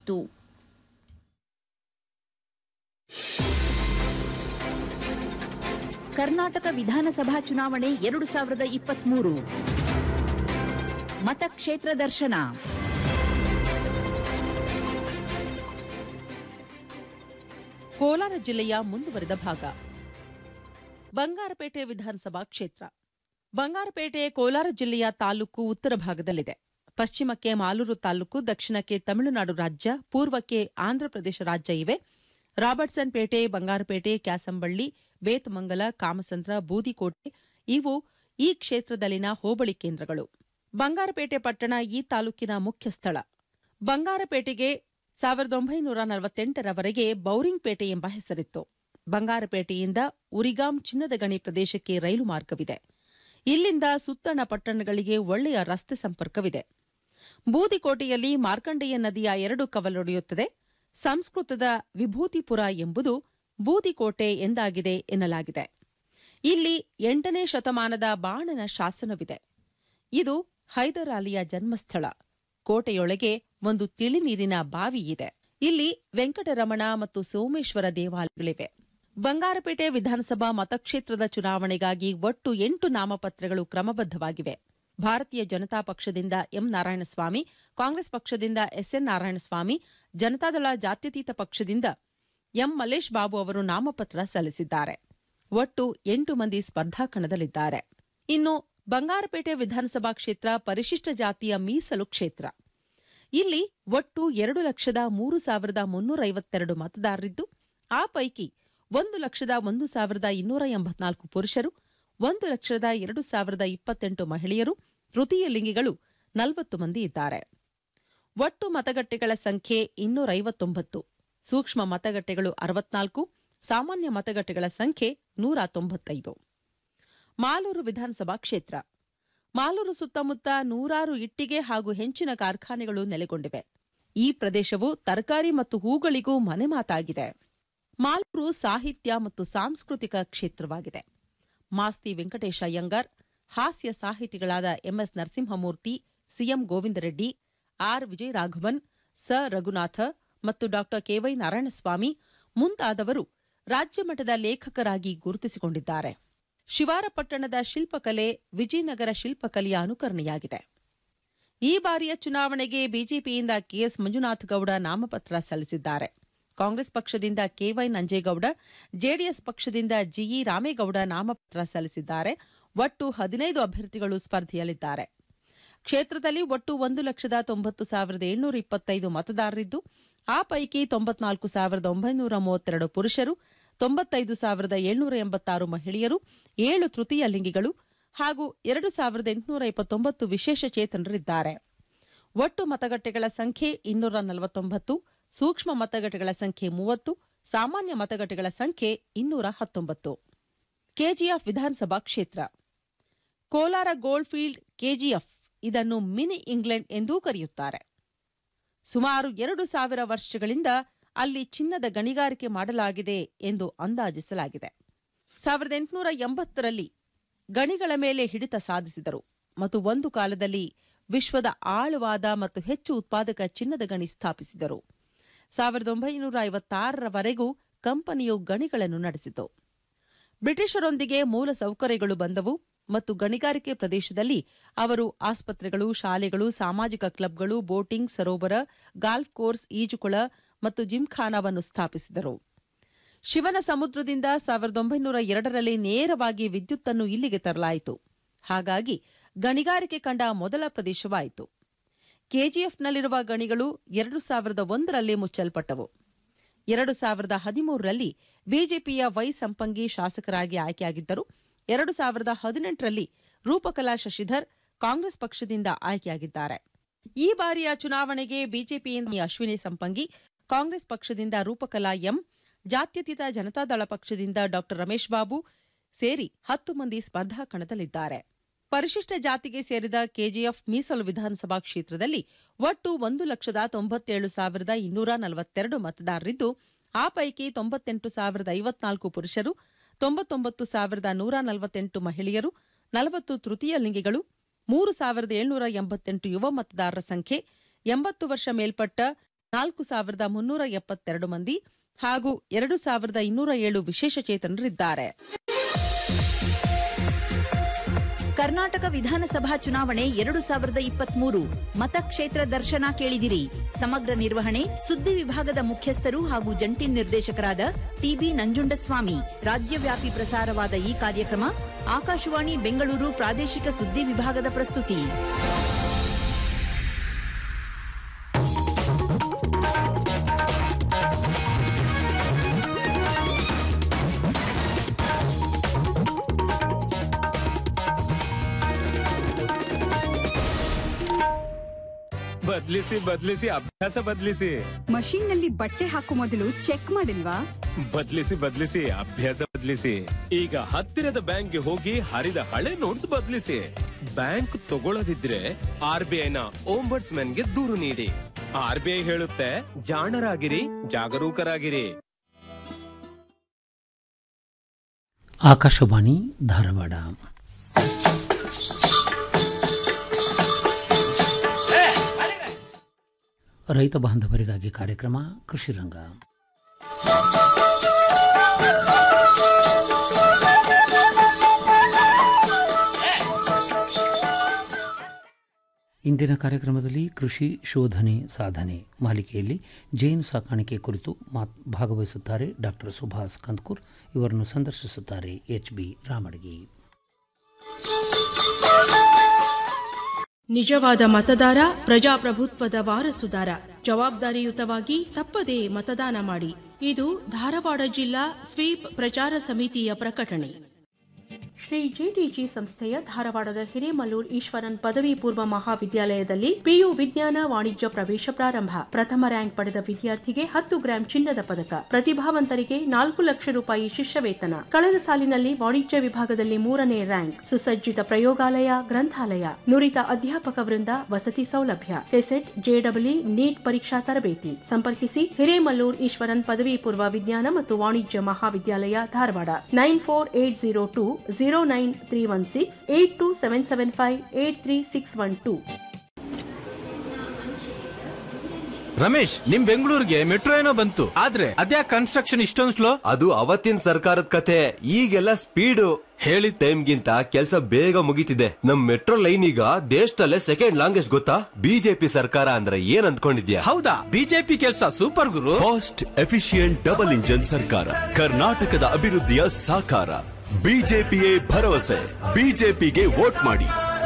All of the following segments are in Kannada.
ಇತ್ತು ಕರ್ನಾಟಕ ವಿಧಾನಸಭಾ ಚುನಾವಣೆ ಎರಡು ಸಾವಿರದ ಇಪ್ಪತ್ಮೂರು ಮತಕ್ಷೇತ್ರ ದರ್ಶನ ಕೋಲಾರ ಜಿಲ್ಲೆಯ ಮುಂದುವರೆದ ಭಾಗ ಬಂಗಾರಪೇಟೆ ವಿಧಾನಸಭಾ ಕ್ಷೇತ್ರ ಬಂಗಾರಪೇಟೆ ಕೋಲಾರ ಜಿಲ್ಲೆಯ ತಾಲೂಕು ಉತ್ತರ ಭಾಗದಲ್ಲಿದೆ ಪಶ್ಚಿಮಕ್ಕೆ ಮಾಲೂರು ತಾಲೂಕು ದಕ್ಷಿಣಕ್ಕೆ ತಮಿಳುನಾಡು ರಾಜ್ಯ ಪೂರ್ವಕ್ಕೆ ಆಂಧ್ರಪ್ರದೇಶ ರಾಜ್ಯ ಇವೆ ರಾಬರ್ಟ್ಸನ್ ಪೇಟೆ ಬಂಗಾರಪೇಟೆ ಕ್ಯಾಸಂಬಳ್ಳಿ ಬೇತಮಂಗಲ ಕಾಮಸಂದ್ರ ಬೂದಿಕೋಟೆ ಇವು ಈ ಕ್ಷೇತ್ರದಲ್ಲಿನ ಹೋಬಳಿ ಕೇಂದ್ರಗಳು ಬಂಗಾರಪೇಟೆ ಪಟ್ಟಣ ಈ ತಾಲೂಕಿನ ಮುಖ್ಯ ಸ್ಥಳ ಬಂಗಾರಪೇಟೆಗೆ ಸಾವಿರದ ಒಂಬೈನೂರ ನಲವತ್ತೆಂಟರವರೆಗೆ ಬೌರಿಂಗ್ ಪೇಟೆ ಎಂಬ ಹೆಸರಿತ್ತು ಬಂಗಾರಪೇಟೆಯಿಂದ ಉರಿಗಾಂ ಚಿನ್ನದ ಗಣಿ ಪ್ರದೇಶಕ್ಕೆ ರೈಲು ಮಾರ್ಗವಿದೆ ಇಲ್ಲಿಂದ ಸುತ್ತಣ ಪಟ್ಟಣಗಳಿಗೆ ಒಳ್ಳೆಯ ರಸ್ತೆ ಸಂಪರ್ಕವಿದೆ ಬೂದಿಕೋಟೆಯಲ್ಲಿ ಮಾರ್ಕಂಡೇಯ ನದಿಯ ಎರಡು ಕವಲೊಡೆಯುತ್ತದೆ ಸಂಸ್ಕೃತದ ವಿಭೂತಿಪುರ ಎಂಬುದು ಬೂದಿಕೋಟೆ ಎಂದಾಗಿದೆ ಎನ್ನಲಾಗಿದೆ ಇಲ್ಲಿ ಎಂಟನೇ ಶತಮಾನದ ಬಾಣನ ಶಾಸನವಿದೆ ಇದು ಹೈದರ್ ಅಲಿಯ ಜನ್ಮಸ್ಥಳ ಕೋಟೆಯೊಳಗೆ ಒಂದು ತಿಳಿನೀರಿನ ಬಾವಿ ಇದೆ ಇಲ್ಲಿ ವೆಂಕಟರಮಣ ಮತ್ತು ಸೋಮೇಶ್ವರ ದೇವಾಲಯಗಳಿವೆ ಬಂಗಾರಪೇಟೆ ವಿಧಾನಸಭಾ ಮತಕ್ಷೇತ್ರದ ಚುನಾವಣೆಗಾಗಿ ಒಟ್ಟು ಎಂಟು ನಾಮಪತ್ರಗಳು ಕ್ರಮಬದ್ದವಾಗಿವೆ ಭಾರತೀಯ ಜನತಾ ಪಕ್ಷದಿಂದ ಎಂ ನಾರಾಯಣಸ್ವಾಮಿ ಕಾಂಗ್ರೆಸ್ ಪಕ್ಷದಿಂದ ಎಸ್ಎನ್ ನಾರಾಯಣಸ್ವಾಮಿ ಜನತಾದಳ ಜಾತ್ಯತೀತ ಪಕ್ಷದಿಂದ ಎಂ ಮಲ್ಲೇಶ್ ಬಾಬು ಅವರು ನಾಮಪತ್ರ ಸಲ್ಲಿಸಿದ್ದಾರೆ ಒಟ್ಟು ಎಂಟು ಮಂದಿ ಸ್ಪರ್ಧಾಕಣದಲ್ಲಿದ್ದಾರೆ ಇನ್ನು ಬಂಗಾರಪೇಟೆ ವಿಧಾನಸಭಾ ಕ್ಷೇತ್ರ ಪರಿಶಿಷ್ಟ ಜಾತಿಯ ಮೀಸಲು ಕ್ಷೇತ್ರ ಇಲ್ಲಿ ಒಟ್ಟು ಎರಡು ಲಕ್ಷದ ಮೂರು ಸಾವಿರದ ಮುನ್ನೂರ ಐವತ್ತೆರಡು ಮತದಾರರಿದ್ದು ಆ ಪೈಕಿ ಒಂದು ಲಕ್ಷದ ಒಂದು ಸಾವಿರದ ಇನ್ನೂರ ಎಂಬತ್ನಾಲ್ಕು ಪುರುಷರು ಒಂದು ಲಕ್ಷದ ಎರಡು ಸಾವಿರದ ಇಪ್ಪತ್ತೆಂಟು ಮಹಿಳೆಯರು ತೃತೀಯ ಲಿಂಗಿಗಳು ನಲವತ್ತು ಮಂದಿ ಇದ್ದಾರೆ ಒಟ್ಟು ಮತಗಟ್ಟೆಗಳ ಸಂಖ್ಯೆ ಇನ್ನೂರ ಐವತ್ತೊಂಬತ್ತು ಸೂಕ್ಷ್ಮ ಮತಗಟ್ಟೆಗಳು ಅರವತ್ನಾಲ್ಕು ಸಾಮಾನ್ಯ ಮತಗಟ್ಟೆಗಳ ಸಂಖ್ಯೆ ನೂರ ತೊಂಬತ್ತೈದು ಮಾಲೂರು ವಿಧಾನಸಭಾ ಕ್ಷೇತ್ರ ಮಾಲೂರು ಸುತ್ತಮುತ್ತ ನೂರಾರು ಇಟ್ಟಿಗೆ ಹಾಗೂ ಹೆಂಚಿನ ಕಾರ್ಖಾನೆಗಳು ನೆಲೆಗೊಂಡಿವೆ ಈ ಪ್ರದೇಶವು ತರಕಾರಿ ಮತ್ತು ಹೂಗಳಿಗೂ ಮನೆಮಾತಾಗಿದೆ ಮಾಲೂರು ಸಾಹಿತ್ಯ ಮತ್ತು ಸಾಂಸ್ಕೃತಿಕ ಕ್ಷೇತ್ರವಾಗಿದೆ ಮಾಸ್ತಿ ವೆಂಕಟೇಶ ಅಯ್ಯಂಗಾರ್ ಹಾಸ್ಯ ಸಾಹಿತಿಗಳಾದ M S Narasimhamurthy C M Govindareddy R Vijayaraghavan ಸ ರಘುನಾಥ ಮತ್ತು ಡಾ ಕೆವೈ ನಾರಾಯಣಸ್ವಾಮಿ ಮುಂತಾದವರು ರಾಜ್ಯಮಟ್ಟದ ಲೇಖಕರಾಗಿ ಗುರುತಿಸಿಕೊಂಡಿದ್ದಾರೆ ಶಿವಾರಪಟ್ಟಣದ ಶಿಲ್ಪಕಲೆ ವಿಜಯನಗರ ಶಿಲ್ಪಕಲೆಯ ಅನುಕರಣೆಯಾಗಿದೆ ಈ ಬಾರಿಯ ಚುನಾವಣೆಗೆ ಬಿಜೆಪಿಯಿಂದ ಕೆಎಸ್ ಮಂಜುನಾಥ ಗೌಡ ನಾಮಪತ್ರ ಸಲ್ಲಿಸಿದ್ದಾರೆ ಕಾಂಗ್ರೆಸ್ ಪಕ್ಷದಿಂದ ಕೆವೈ ನಂಜೇಗೌಡ ಜೆಡಿಎಸ್ ಪಕ್ಷದಿಂದ ಜಿಇ ರಾಮೇಗೌಡ ನಾಮಪತ್ರ ಸಲ್ಲಿಸಿದ್ದಾರೆ ಒಟ್ಟು ಹದಿನೈದು ಅಭ್ಯರ್ಥಿಗಳು ಸ್ಪರ್ಧೆಯಲ್ಲಿದ್ದಾರೆ ಕ್ಷೇತ್ರದಲ್ಲಿ ಒಟ್ಟು ಒಂದು ಲಕ್ಷದ ತೊಂಬತ್ತು ಸಾವಿರದ ಏಳ್ನೂರ ಇಪ್ಪತ್ತೈದು ಮತದಾರರಿದ್ದು ಆ ಪೈಕಿ ತೊಂಬತ್ನಾಲ್ಕು ಸಾವಿರದ ಒಂಬೈನೂರ ಮೂವತ್ತೆರಡು ಪುರುಷರು ತೊಂಬತ್ತೈದು ಸಾವಿರದ ಏಳ್ನೂರ ಎಂಬತ್ತಾರು ಮಹಿಳೆಯರು ಏಳು ತೃತೀಯ ಲಿಂಗಿಗಳು ಹಾಗೂ ಎರಡು ಸಾವಿರದ ಎಂಟುನೂರ ಇಪ್ಪತ್ತೊಂಬತ್ತು ವಿಶೇಷ ಚೇತನರಿದ್ದಾರೆ ಒಟ್ಟು ಮತಗಟ್ಟೆಗಳ ಸಂಖ್ಯೆ ಇನ್ನೂರ ನಲವತ್ತೊಂಬತ್ತು ಸೂಕ್ಷ್ಮ ಮತಗಟ್ಟೆಗಳ ಸಂಖ್ಯೆ ಮೂವತ್ತು ಸಾಮಾನ್ಯ ಮತಗಟ್ಟೆಗಳ ಸಂಖ್ಯೆ ಇನ್ನೂರ ಹತ್ತೊಂಬತ್ತು ಕೆಜಿಎಫ್ ವಿಧಾನಸಭಾ ಕ್ಷೇತ್ರ ಕೋಲಾರ ಗೋಲ್ಡ್ಫೀಲ್ಡ್ ಕೆಜಿಎಫ್ ಇದನ್ನು ಮಿನಿ ಇಂಗ್ಲೆಂಡ್ ಎಂದೂ ಕರೆಯುತ್ತಾರೆ ಸುಮಾರು ಎರಡು ಸಾವಿರ ವರ್ಷಗಳಿಂದ ಅಲ್ಲಿ ಚಿನ್ನದ ಗಣಿಗಾರಿಕೆ ಮಾಡಲಾಗಿದೆ ಎಂದು ಅಂದಾಜಿಸಲಾಗಿದೆ ಸಾವಿರದ ಎಂಟುನೂರ ಎಂಬತ್ತರಲ್ಲಿ ಗಣಿಗಳ ಮೇಲೆ ಹಿಡಿತ ಸಾಧಿಸಿದರು ಮತ್ತು ಒಂದು ಕಾಲದಲ್ಲಿ ವಿಶ್ವದ ಆಳವಾದ ಮತ್ತು ಹೆಚ್ಚು ಉತ್ಪಾದಕ ಚಿನ್ನದ ಗಣಿ ಸ್ಥಾಪಿಸಿದರು ಸಾವಿರದ ಒಂಬೈನೂರ ಐವತ್ತಾರರವರೆಗೂ ಕಂಪನಿಯು ಗಣಿಗಳನ್ನು ನಡೆಸಿತು ಬ್ರಿಟಿಷರೊಂದಿಗೆ ಮೂಲ ಸೌಕರ್ಯಗಳು ಬಂದವು ಮತ್ತು ಗಣಿಗಾರಿಕೆ ಪ್ರದೇಶದಲ್ಲಿ ಅವರು ಆಸ್ಪತ್ರೆಗಳು ಶಾಲೆಗಳು ಸಾಮಾಜಿಕ ಕ್ಲಬ್ಗಳು ಬೋಟಿಂಗ್ ಸರೋವರ ಗಾಲ್ಫ್ ಕೋರ್ಸ್ ಈಜುಕೊಳ ಮತ್ತು ಜಿಮ್ಖಾನಾವನ್ನು ಸ್ಥಾಪಿಸಿದರು ಶಿವನ ಸಮುದ್ರದಿಂದ ಸಾವಿರದ ಒಂಬೈನೂರ ಎರಡರಲ್ಲಿ ನೇರವಾಗಿ ವಿದ್ಯುತ್ತನ್ನು ಇಲ್ಲಿಗೆ ತರಲಾಯಿತು ಹಾಗಾಗಿ ಗಣಿಗಾರಿಕೆ ಕಂಡ ಮೊದಲ ಪ್ರದೇಶವಾಯಿತು ಕೆಜಿಎಫ್ನಲ್ಲಿರುವ ಗಣಿಗಳು ಎರಡು ಸಾವಿರದ ಒಂದರಲ್ಲಿ ಮುಚ್ಚಲ್ಪಟ್ಟವು ಎರಡು ಸಾವಿರದ ಹದಿಮೂರರಲ್ಲಿ ಬಿಜೆಪಿಯ ವೈ ಸಂಪಂಗಿ ಶಾಸಕರಾಗಿ ಆಯ್ಕೆಯಾಗಿದ್ದರು ಎರಡು ಸಾವಿರದ ಹದಿನೆಂಟರಲ್ಲಿ ರೂಪಕಲಾ ಶಶಿಧರ್ ಕಾಂಗ್ರೆಸ್ ಪಕ್ಷದಿಂದ ಆಯ್ಕೆಯಾಗಿದ್ದಾರೆ ಈ ಬಾರಿಯ ಚುನಾವಣೆಗೆ ಬಿಜೆಪಿಯಿಂದ ಅಶ್ವಿನಿ ಸಂಪಂಗಿ ಕಾಂಗ್ರೆಸ್ ಪಕ್ಷದಿಂದ ರೂಪಕಲಾ ಎಂ ಜಾತ್ಯತೀತ ಜನತಾದಳ ಪಕ್ಷದಿಂದ ಡಾ ರಮೇಶ್ ಬಾಬು ಸೇರಿ ಹತ್ತು ಮಂದಿ ಸ್ಪರ್ಧಾ ಕಣದಲ್ಲಿದ್ದಾರೆ ಪರಿಶಿಷ್ಟ ಜಾತಿಗೆ ಸೇರಿದ ಕೆಜಿಎಫ್ ಮೀಸಲು ವಿಧಾನಸಭಾ ಕ್ಷೇತ್ರದಲ್ಲಿ ಒಟ್ಟು ಒಂದು ಲಕ್ಷದ ತೊಂಬತ್ತೇಳು ಸಾವಿರದ ಇನ್ನೂರ ನಲವತ್ತೆರಡು ಮತದಾರರಿದ್ದು ಆ ಪೈಕಿ ತೊಂಬತ್ತೆಂಟು ಸಾವಿರದ ಐವತ್ನಾಲ್ಕು ಪುರುಷರು ತೊಂಬತ್ತೊಂಬತ್ತು ಸಾವಿರದ ನೂರ ನಲವತ್ತೆಂಟು ಮಹಿಳೆಯರು ನಲವತ್ತು ತೃತೀಯ ಲಿಂಗಿಗಳು ಮೂರು ಸಾವಿರದ ಏಳ್ನೂರ ಎಂಬತ್ತೆಂಟು ಯುವ ಮತದಾರರ ಸಂಖ್ಯೆ ಎಂಬತ್ತು ವರ್ಷ ಮೇಲ್ಪಟ್ಟ ನಾಲ್ಕು ಸಾವಿರದ ಮುನ್ನೂರ ಎಪ್ಪತ್ತೆರಡು ಮಂದಿ ಹಾಗೂ ಎರಡು ಸಾವಿರದ ಇನ್ನೂರ ಏಳು ವಿಶೇಷಚೇತನರಿದ್ದಾರೆ ಕರ್ನಾಟಕ ವಿಧಾನಸಭಾ ಚುನಾವಣೆ ಎರಡು ಸಾವಿರದ ಇಪ್ಪತ್ಮೂರು ಮತಕ್ಷೇತ್ರ ದರ್ಶನ ಕೇಳಿದಿರಿ ಸಮಗ್ರ ನಿರ್ವಹಣೆ ಸುದ್ದಿ ವಿಭಾಗದ ಮುಖ್ಯಸ್ಥರು ಹಾಗೂ ಜಂಟಿ ನಿರ್ದೇಶಕರಾದ ಟಿಬಿ ನಂಜುಂಡಸ್ವಾಮಿ ರಾಜ್ಯವ್ಯಾಪಿ ಪ್ರಸಾರವಾದ ಈ ಕಾರ್ಯಕ್ರಮ ಆಕಾಶವಾಣಿ ಬೆಂಗಳೂರು ಪ್ರಾದೇಶಿಕ ಸುದ್ದಿ ವಿಭಾಗದ ಪ್ರಸ್ತುತಿ ಬದ್ಲಿಸಿ ಬದ್ಲಿಸಿ ಅಭ್ಯಾಸ ಬದ್ಲಿಸಿ ಮಷೀನ್ ನಲ್ಲಿ ಬಟ್ಟೆ ಹಾಕೋ ಮೊದಲು ಚೆಕ್ ಮಾಡಿಲ್ವಾ ಬದ್ಲಿಸಿ ಬದ್ಲಿಸಿ ಅಭ್ಯಾಸ ಬದ್ಲಿಸಿ ಈಗ ಹತ್ತಿರದ ಬ್ಯಾಂಕ್ಗೆ ಹೋಗಿ ಹರಿದ ಹಳೆ ನೋಟ್ಸ್ ಬದ್ಲಿಸಿ ಬ್ಯಾಂಕ್ ತಗೊಳ್ಳದಿದ್ರೆ ಆರ್ ಬಿ ಐನ ಓಂಬರ್ಟ್ಸ್ ಗೆ ದೂರು ನೀಡಿ ಆರ್ ಬಿ ಐ ಹೇಳುತ್ತೆ ಜಾಣರಾಗಿರಿ ಜಾಗರೂಕರಾಗಿರಿ ಆಕಾಶವಾಣಿ ಧಾರವಾಡ ರೈತ ಬಾಂಧವರಿಗಾಗಿ ಕಾರ್ಯಕ್ರಮ ಕೃಷಿ ರಂಗ ಇಂದಿನ ಕಾರ್ಯಕ್ರಮದಲ್ಲಿ ಕೃಷಿ ಶೋಧನೆ ಸಾಧನೆ ಮಾಲಿಕೆಯಲ್ಲಿ ಜೇನು ಸಾಕಾಣಿಕೆ ಕುರಿತು ಮಾತ್ ಭಾಗವಹಿಸುತ್ತಾರೆ ಡಾಕ್ಟರ್ ಸುಭಾಷ್ ಕಂದ್ಕೂರ್ ಇವರನ್ನು ಸಂದರ್ಶಿಸುತ್ತಾರೆ ಎಚ್ ಬಿ ರಾಮಡಗಿ ನಿಜವಾದ ಮತದಾರ ಪ್ರಜಾಪ್ರಭುತ್ವದ ವಾರಸುದಾರ ಜವಾಬ್ದಾರಿಯುತವಾಗಿ ತಪ್ಪದೇ ಮತದಾನ ಮಾಡಿ ಇದು ಧಾರವಾಡ ಜಿಲ್ಲಾ ಸ್ವೀಪ್ ಪ್ರಚಾರ ಸಮಿತಿಯ ಪ್ರಕಟಣೆ ಶ್ರೀ ಜಿಟಿಜಿ ಸಂಸ್ಥೆಯ ಧಾರವಾಡದ ಹಿರೇಮಲ್ಲೂರ್ ಈಶ್ವರನ್ ಪದವಿ ಪೂರ್ವ ಮಹಾವಿದ್ಯಾಲಯದಲ್ಲಿ ಪಿಯು ವಿಜ್ಞಾನ ವಾಣಿಜ್ಯ ಪ್ರವೇಶ ಪ್ರಾರಂಭ ಪ್ರಥಮ ರ್ಯಾಂಕ್ ಪಡೆದ ವಿದ್ಯಾರ್ಥಿಗೆ ಹತ್ತು ಗ್ರಾಂ ಚಿನ್ನದ ಪದಕ ಪ್ರತಿಭಾವಂತರಿಗೆ ನಾಲ್ಕು ಲಕ್ಷ ರೂಪಾಯಿ ಶಿಷ್ಯ ವೇತನ ಕಳೆದ ಸಾಲಿನಲ್ಲಿ ವಾಣಿಜ್ಯ ವಿಭಾಗದಲ್ಲಿ ಮೂರನೇ ರ್ಯಾಂಕ್ ಸುಸಜ್ಜಿತ ಪ್ರಯೋಗಾಲಯ ಗ್ರಂಥಾಲಯ ನುರಿತ ಅಧ್ಯಾಪಕ ವೃಂದ ವಸತಿ ಸೌಲಭ್ಯ ಕೆಸೆಟ್ ಜೆಡಬ್ಲ್ಯೂ ನೀಟ್ ಪರೀಕ್ಷಾ ತರಬೇತಿ ಸಂಪರ್ಕಿಸಿ ಹಿರೇಮಲ್ಲೂರ್ ಈಶ್ವರನ್ ಪದವಿ ಪೂರ್ವ ವಿಜ್ಞಾನ ಮತ್ತು ವಾಣಿಜ್ಯ ಮಹಾವಿದ್ಯಾಲಯ Dharwad nine four eight zero two zero nine three one six eight two seven seven five eight three six one two Ramesh ನಿಮ್ ಬೆಂಗಳೂರಿಗೆ ಮೆಟ್ರೋ ಏನೋ ಬಂತು ಆದ್ರೆ ಅದ್ಯಾಕ್ ಕನ್ಸ್ಟ್ರಕ್ಷನ್ ಇಷ್ಟೊಂದು ಸ್ಲೋ ಅದು ಅವತ್ತಿನ ಸರ್ಕಾರದ ಕತೆ ಈಗೆಲ್ಲ ಸ್ಪೀಡು ಹೇಳಿದ ಟೈಮ್ಗಿಂತ ಕೆಲಸ ಬೇಗ ಮುಗಿತಿದೆ ನಮ್ ಮೆಟ್ರೋ ಲೈನ್ ಈಗ ದೇಶದಲ್ಲೇ ಸೆಕೆಂಡ್ ಲಾಂಗೆಸ್ಟ್ ಗೊತ್ತಾ ಬಿಜೆಪಿ ಸರ್ಕಾರ ಅಂದ್ರೆ ಏನ್ ಅಂದ್ಕೊಂಡಿದ್ಯಾ ಹೌದಾ ಬಿಜೆಪಿ ಕೆಲಸ ಸೂಪರ್ ಗುರು ಫಾಸ್ಟ್ ಎಫಿಷಿಯಂಟ್ ಡಬಲ್ ಇಂಜನ್ ಸರ್ಕಾರ ಕರ್ನಾಟಕದ ಅಭಿವೃದ್ಧಿಯ ಸಾಕಾರ ಬಿಜೆಪಿಯೇ ಭರವಸೆ ಬಿಜೆಪಿಗೆ ವೋಟ್ ಮಾಡಿ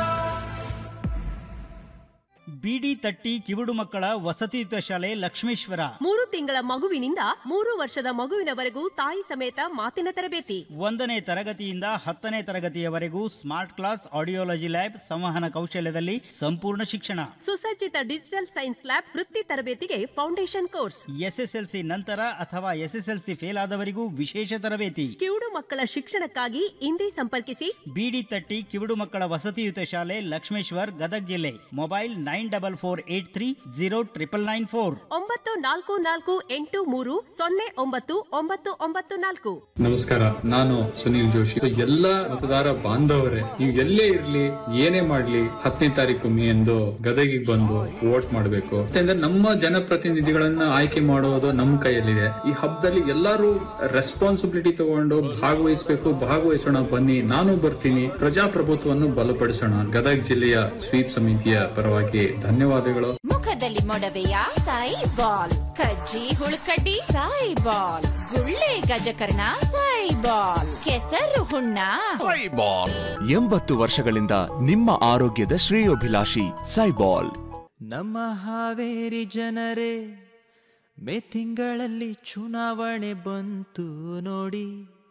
ಬಿಡಿ ತಟ್ಟಿ ಕಿವುಡು ಮಕ್ಕಳ ವಸತಿಯುತ ಶಾಲೆ ಲಕ್ಷ್ಮೇಶ್ವರ ಮೂರು ತಿಂಗಳ ಮಗುವಿನಿಂದ ಮೂರು ವರ್ಷದ ಮಗುವಿನವರೆಗೂ ತಾಯಿ ಸಮೇತ ಮಾತಿನ ತರಬೇತಿ ಒಂದನೇ ತರಗತಿಯಿಂದ ಹತ್ತನೇ ತರಗತಿಯವರೆಗೂ ಸ್ಮಾರ್ಟ್ ಕ್ಲಾಸ್ ಆಡಿಯೋಲಜಿ ಲ್ಯಾಬ್ ಸಂವಹನ ಕೌಶಲ್ಯದಲ್ಲಿ ಸಂಪೂರ್ಣ ಶಿಕ್ಷಣ ಸುಸಜ್ಜಿತ ಡಿಜಿಟಲ್ ಸೈನ್ಸ್ ಲ್ಯಾಬ್ ವೃತ್ತಿ ತರಬೇತಿಗೆ ಫೌಂಡೇಶನ್ ಕೋರ್ಸ್ ಎಸ್ಎಸ್ಎಲ್ಸಿ ನಂತರ ಅಥವಾ ಎಸ್ಎಸ್ಎಲ್ಸಿ ಫೇಲ್ ಆದವರಿಗೂ ವಿಶೇಷ ತರಬೇತಿ ಕಿವುಡು ಮಕ್ಕಳ ಶಿಕ್ಷಣಕ್ಕಾಗಿ ಇಂದೇ ಸಂಪರ್ಕಿಸಿ ಬಿಡಿ ತಟ್ಟಿ ಕಿವುಡು ಮಕ್ಕಳ ವಸತಿಯುತ ಶಾಲೆ ಲಕ್ಷ್ಮೇಶ್ವರ್ ಗದಗ್ ಜಿಲ್ಲೆ mobile nine double four eight three zero triple nine four ಒಂಬತ್ತು ನಾಲ್ಕು ನಾಲ್ಕು ಎಂಟು ಮೂರು ಸೊನ್ನೆ ಒಂಬತ್ತು ಒಂಬತ್ತು ಒಂಬತ್ತು ನಾಲ್ಕು ನಮಸ್ಕಾರ ನಾನು ಸುನಿಲ್ ಜೋಶಿ ಎಲ್ಲ ಮತದಾರ ಬಾಂಧವರೇ ನೀವು ಎಲ್ಲೇ ಇರ್ಲಿ ಏನೇ ಮಾಡ್ಲಿ ಹತ್ತನೇ ತಾರೀಕು ಮೇ ಎಂದು ಗದಗಿಗೆ ಬಂದು ವೋಟ್ ಮಾಡಬೇಕು ಯಾಕಂದ್ರೆ ನಮ್ಮ ಜನಪ್ರತಿನಿಧಿಗಳನ್ನ ಆಯ್ಕೆ ಮಾಡೋದು ನಮ್ಮ ಕೈಯಲ್ಲಿದೆ ಈ ಹಬ್ಬದಲ್ಲಿ ಎಲ್ಲರೂ ರೆಸ್ಪಾನ್ಸಿಬಿಲಿಟಿ ತಗೊಂಡು ಭಾಗವಹಿಸಬೇಕು ಭಾಗವಹಿಸೋಣ ಬನ್ನಿ ನಾನು ಬರ್ತೀನಿ ಪ್ರಜಾಪ್ರಭುತ್ವವನ್ನು ಬಲಪಡಿಸೋಣ ಗದಗ ಜಿಲ್ಲೆಯ ಸ್ವೀಪ್ ಸಮಿತಿಯ ಪರವಾಗಿ ಧನ್ಯವಾದಗಳು ಮುಖದಲ್ಲಿ ಮೊಡವೆಯ ಸಾಯಿ ಬಾಲ್ ಕಜ್ಜಿ ಹುಳುಕಡ್ಡಿ ಸಾಯಿ ಬಾಲ್ ಗುಳ್ಳೆ ಗಜಕರ್ಣ ಸಾಯಿ ಬಾಲ್ ಕೆಸರು ಹುಣ್ಣ ಎಂಬತ್ತು ವರ್ಷಗಳಿಂದ ನಿಮ್ಮ ಆರೋಗ್ಯದ ಶ್ರೇಯೋಭಿಲಾಷಿ ಸೈಬಾಲ್ ನಮ್ಮ ಹಾವೇರಿ ಜನರೇ ಮೇ ತಿಂಗಳಲ್ಲಿ ಚುನಾವಣೆ ಬಂತು ನೋಡಿ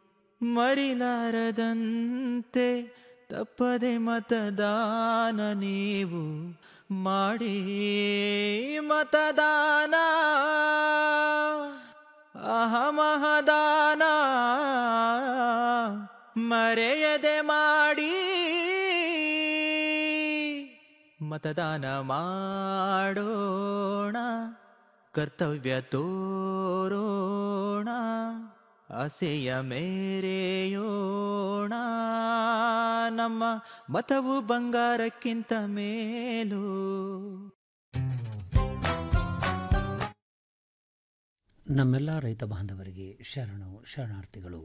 ಮರಿಲಾರದಂತೆ ತಪ್ಪದೆ ಮತದಾನ ನೀವು ಮಾಡಿ ಮತದಾನ ಅಹಮಹದಾನ ಮರೆಯದೆ ಮಾಡಿ ಮತದಾನ ಮಾಡೋಣ ಕರ್ತವ್ಯ ತೋರೋಣ ಆಸೆಯ ಮೇರೆಯೋಣ ನಮ್ಮ ಮತವು ಬಂಗಾರಕ್ಕಿಂತ ಮೇಲು ನಮ್ಮೆಲ್ಲ ರೈತ ಬಾಂಧವರಿಗೆ ಶರಣು ಶರಣಾರ್ಥಿಗಳು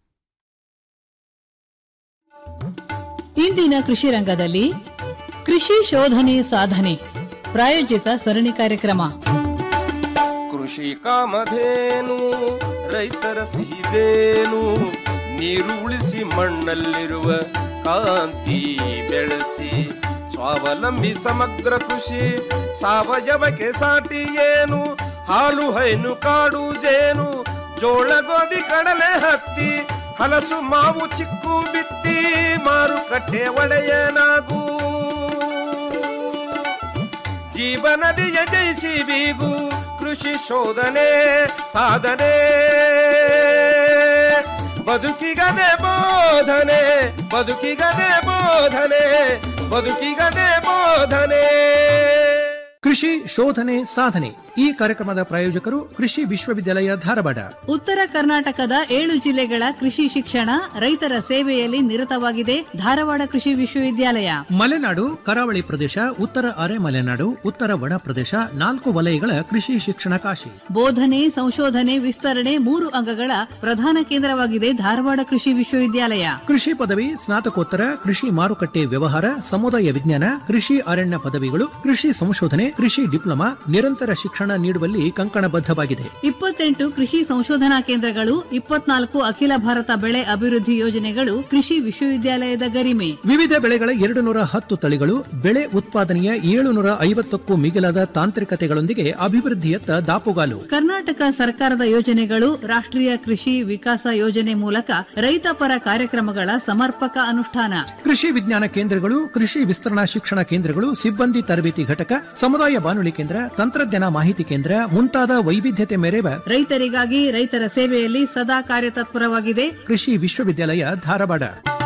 ಇಂದಿನ ಕೃಷಿ ರಂಗದಲ್ಲಿ ಕೃಷಿ ಶೋಧನೆ ಸಾಧನೆ ಪ್ರಾಯೋಜಿತ ಸರಣಿ ಕಾರ್ಯಕ್ರಮ ಕೃಷಿ ಕಾಮಧೇನು ರೈತರ ಸಿಹಿದೇನು ನೀರು ಉಳಿಸಿ ಮಣ್ಣಲ್ಲಿರುವ ಕಾಂತಿ ಬೆಳೆಸಿ ಸ್ವಾವಲಂಬಿ ಸಮಗ್ರ ಕೃಷಿ ಸಾವಯವಕ್ಕೆ ಸಾಟಿ ಏನು ಹಾಲು ಹೈನು ಕಾಡು ಜೇನು ಜೋಳ ಗೋಧಿ ಕಡಲೆ ಹತ್ತಿ ಹಲಸು ಮಾವು ಚಿಕ್ಕು ಬಿತ್ತಿ ಮಾರುಕಟ್ಟೆ ಒಡೆಯನಾಗೂ ಜೀವನದಿಯ ಜಯಿಸಿ ಬೀಗು ಕೃಷಿ ಶೋಧನೆ ಸಾಧನೆ ಬದುಕಿಗದೆ ಬೋಧನೆ ಬದುಕಿಗದೆ ಬೋಧನೆ ಬದುಕಿಗದೆ ಬೋಧನೆ ಕೃಷಿ ಶೋಧನೆ ಸಾಧನೆ ಈ ಕಾರ್ಯಕ್ರಮದ ಪ್ರಾಯೋಜಕರು ಕೃಷಿ ವಿಶ್ವವಿದ್ಯಾಲಯ ಧಾರವಾಡ ಉತ್ತರ ಕರ್ನಾಟಕದ ಏಳು ಜಿಲ್ಲೆಗಳ ಕೃಷಿ ಶಿಕ್ಷಣ ರೈತರ ಸೇವೆಯಲ್ಲಿ ನಿರತವಾಗಿದೆ ಧಾರವಾಡ ಕೃಷಿ ವಿಶ್ವವಿದ್ಯಾಲಯ ಮಲೆನಾಡು ಕರಾವಳಿ ಪ್ರದೇಶ ಉತ್ತರ ಅರೆ ಮಲೆನಾಡು ಉತ್ತರ ಒಣ ಪ್ರದೇಶ ನಾಲ್ಕು ವಲಯಗಳ ಕೃಷಿ ಶಿಕ್ಷಣ ಕಾಶಿ ಬೋಧನೆ ಸಂಶೋಧನೆ ವಿಸ್ತರಣೆ ಮೂರು ಅಂಗಗಳ ಪ್ರಧಾನ ಕೇಂದ್ರವಾಗಿದೆ ಧಾರವಾಡ ಕೃಷಿ ವಿಶ್ವವಿದ್ಯಾಲಯ ಕೃಷಿ ಪದವಿ ಸ್ನಾತಕೋತ್ತರ ಕೃಷಿ ಮಾರುಕಟ್ಟೆ ವ್ಯವಹಾರ ಸಮುದಾಯ ವಿಜ್ಞಾನ ಕೃಷಿ ಅರಣ್ಯ ಪದವಿಗಳು ಕೃಷಿ ಸಂಶೋಧನೆ ಕೃಷಿ ಡಿಪ್ಲೊಮಾ ನಿರಂತರ ಶಿಕ್ಷಣ ನೀಡುವಲ್ಲಿ ಕಂಕಣಬದ್ಧವಾಗಿದೆ ಇಪ್ಪತ್ತೆಂಟು ಕೃಷಿ ಸಂಶೋಧನಾ ಕೇಂದ್ರಗಳು ಇಪ್ಪತ್ನಾಲ್ಕು ಅಖಿಲ ಭಾರತ ಬೆಳೆ ಅಭಿವೃದ್ಧಿ ಯೋಜನೆಗಳು ಕೃಷಿ ವಿಶ್ವವಿದ್ಯಾಲಯದ ಗರಿಮೆ ವಿವಿಧ ಬೆಳೆಗಳ ಎರಡು ನೂರ ಹತ್ತು ತಳಿಗಳು ಬೆಳೆ ಉತ್ಪಾದನೆಯ ಏಳುನೂರ ಐವತ್ತಕ್ಕೂ ಮಿಗಿಲಾದ ತಾಂತ್ರಿಕತೆಗಳೊಂದಿಗೆ ಅಭಿವೃದ್ಧಿಯತ್ತ ದಾಪುಗಾಲು ಕರ್ನಾಟಕ ಸರ್ಕಾರದ ಯೋಜನೆಗಳು ರಾಷ್ಟ್ರೀಯ ಕೃಷಿ ವಿಕಾಸ ಯೋಜನೆ ಮೂಲಕ ರೈತಪರ ಕಾರ್ಯಕ್ರಮಗಳ ಸಮರ್ಪಕ ಅನುಷ್ಠಾನ ಕೃಷಿ ವಿಜ್ಞಾನ ಕೇಂದ್ರಗಳು ಕೃಷಿ ವಿಸ್ತರಣಾ ಶಿಕ್ಷಣ ಕೇಂದ್ರಗಳು ಸಿಬ್ಬಂದಿ ತರಬೇತಿ ಘಟಕ ಸಮುದಾಯ ಬಾನುಲಿ ಕೇಂದ್ರ ತಂತ್ರಜ್ಞಾನ ಮಾಹಿತಿ ಕೇಂದ್ರ ಮುಂತಾದ ವೈವಿಧ್ಯತೆ ಮೆರೆವ ರೈತರಿಗಾಗಿ ರೈತರ ಸೇವೆಯಲ್ಲಿ ಸದಾ ಕಾರ್ಯತತ್ಪರವಾಗಿದೆ ಕೃಷಿ ವಿಶ್ವವಿದ್ಯಾಲಯ ಧಾರವಾಡ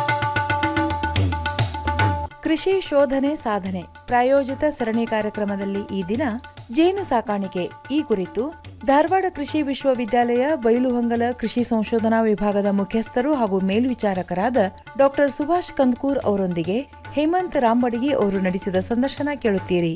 ಕೃಷಿ ಶೋಧನೆ ಸಾಧನೆ ಪ್ರಾಯೋಜಿತ ಸರಣಿ ಕಾರ್ಯಕ್ರಮದಲ್ಲಿ ಈ ದಿನ ಜೇನು ಸಾಕಾಣಿಕೆ ಈ ಕುರಿತು ಧಾರವಾಡ ಕೃಷಿ ವಿಶ್ವವಿದ್ಯಾಲಯ ಬೈಲುಹೊಂಗಲ ಕೃಷಿ ಸಂಶೋಧನಾ ವಿಭಾಗದ ಮುಖ್ಯಸ್ಥರು ಹಾಗೂ ಮೇಲ್ವಿಚಾರಕರಾದ ಡಾಕ್ಟರ್ ಸುಭಾಷ್ ಕಂದ್ಕೂರ್ ಅವರೊಂದಿಗೆ ಹೇಮಂತ್ ರಾಂಬಡಗಿ ಅವರು ನಡೆಸಿದ ಸಂದರ್ಶನ ಕೇಳುತ್ತೀರಿ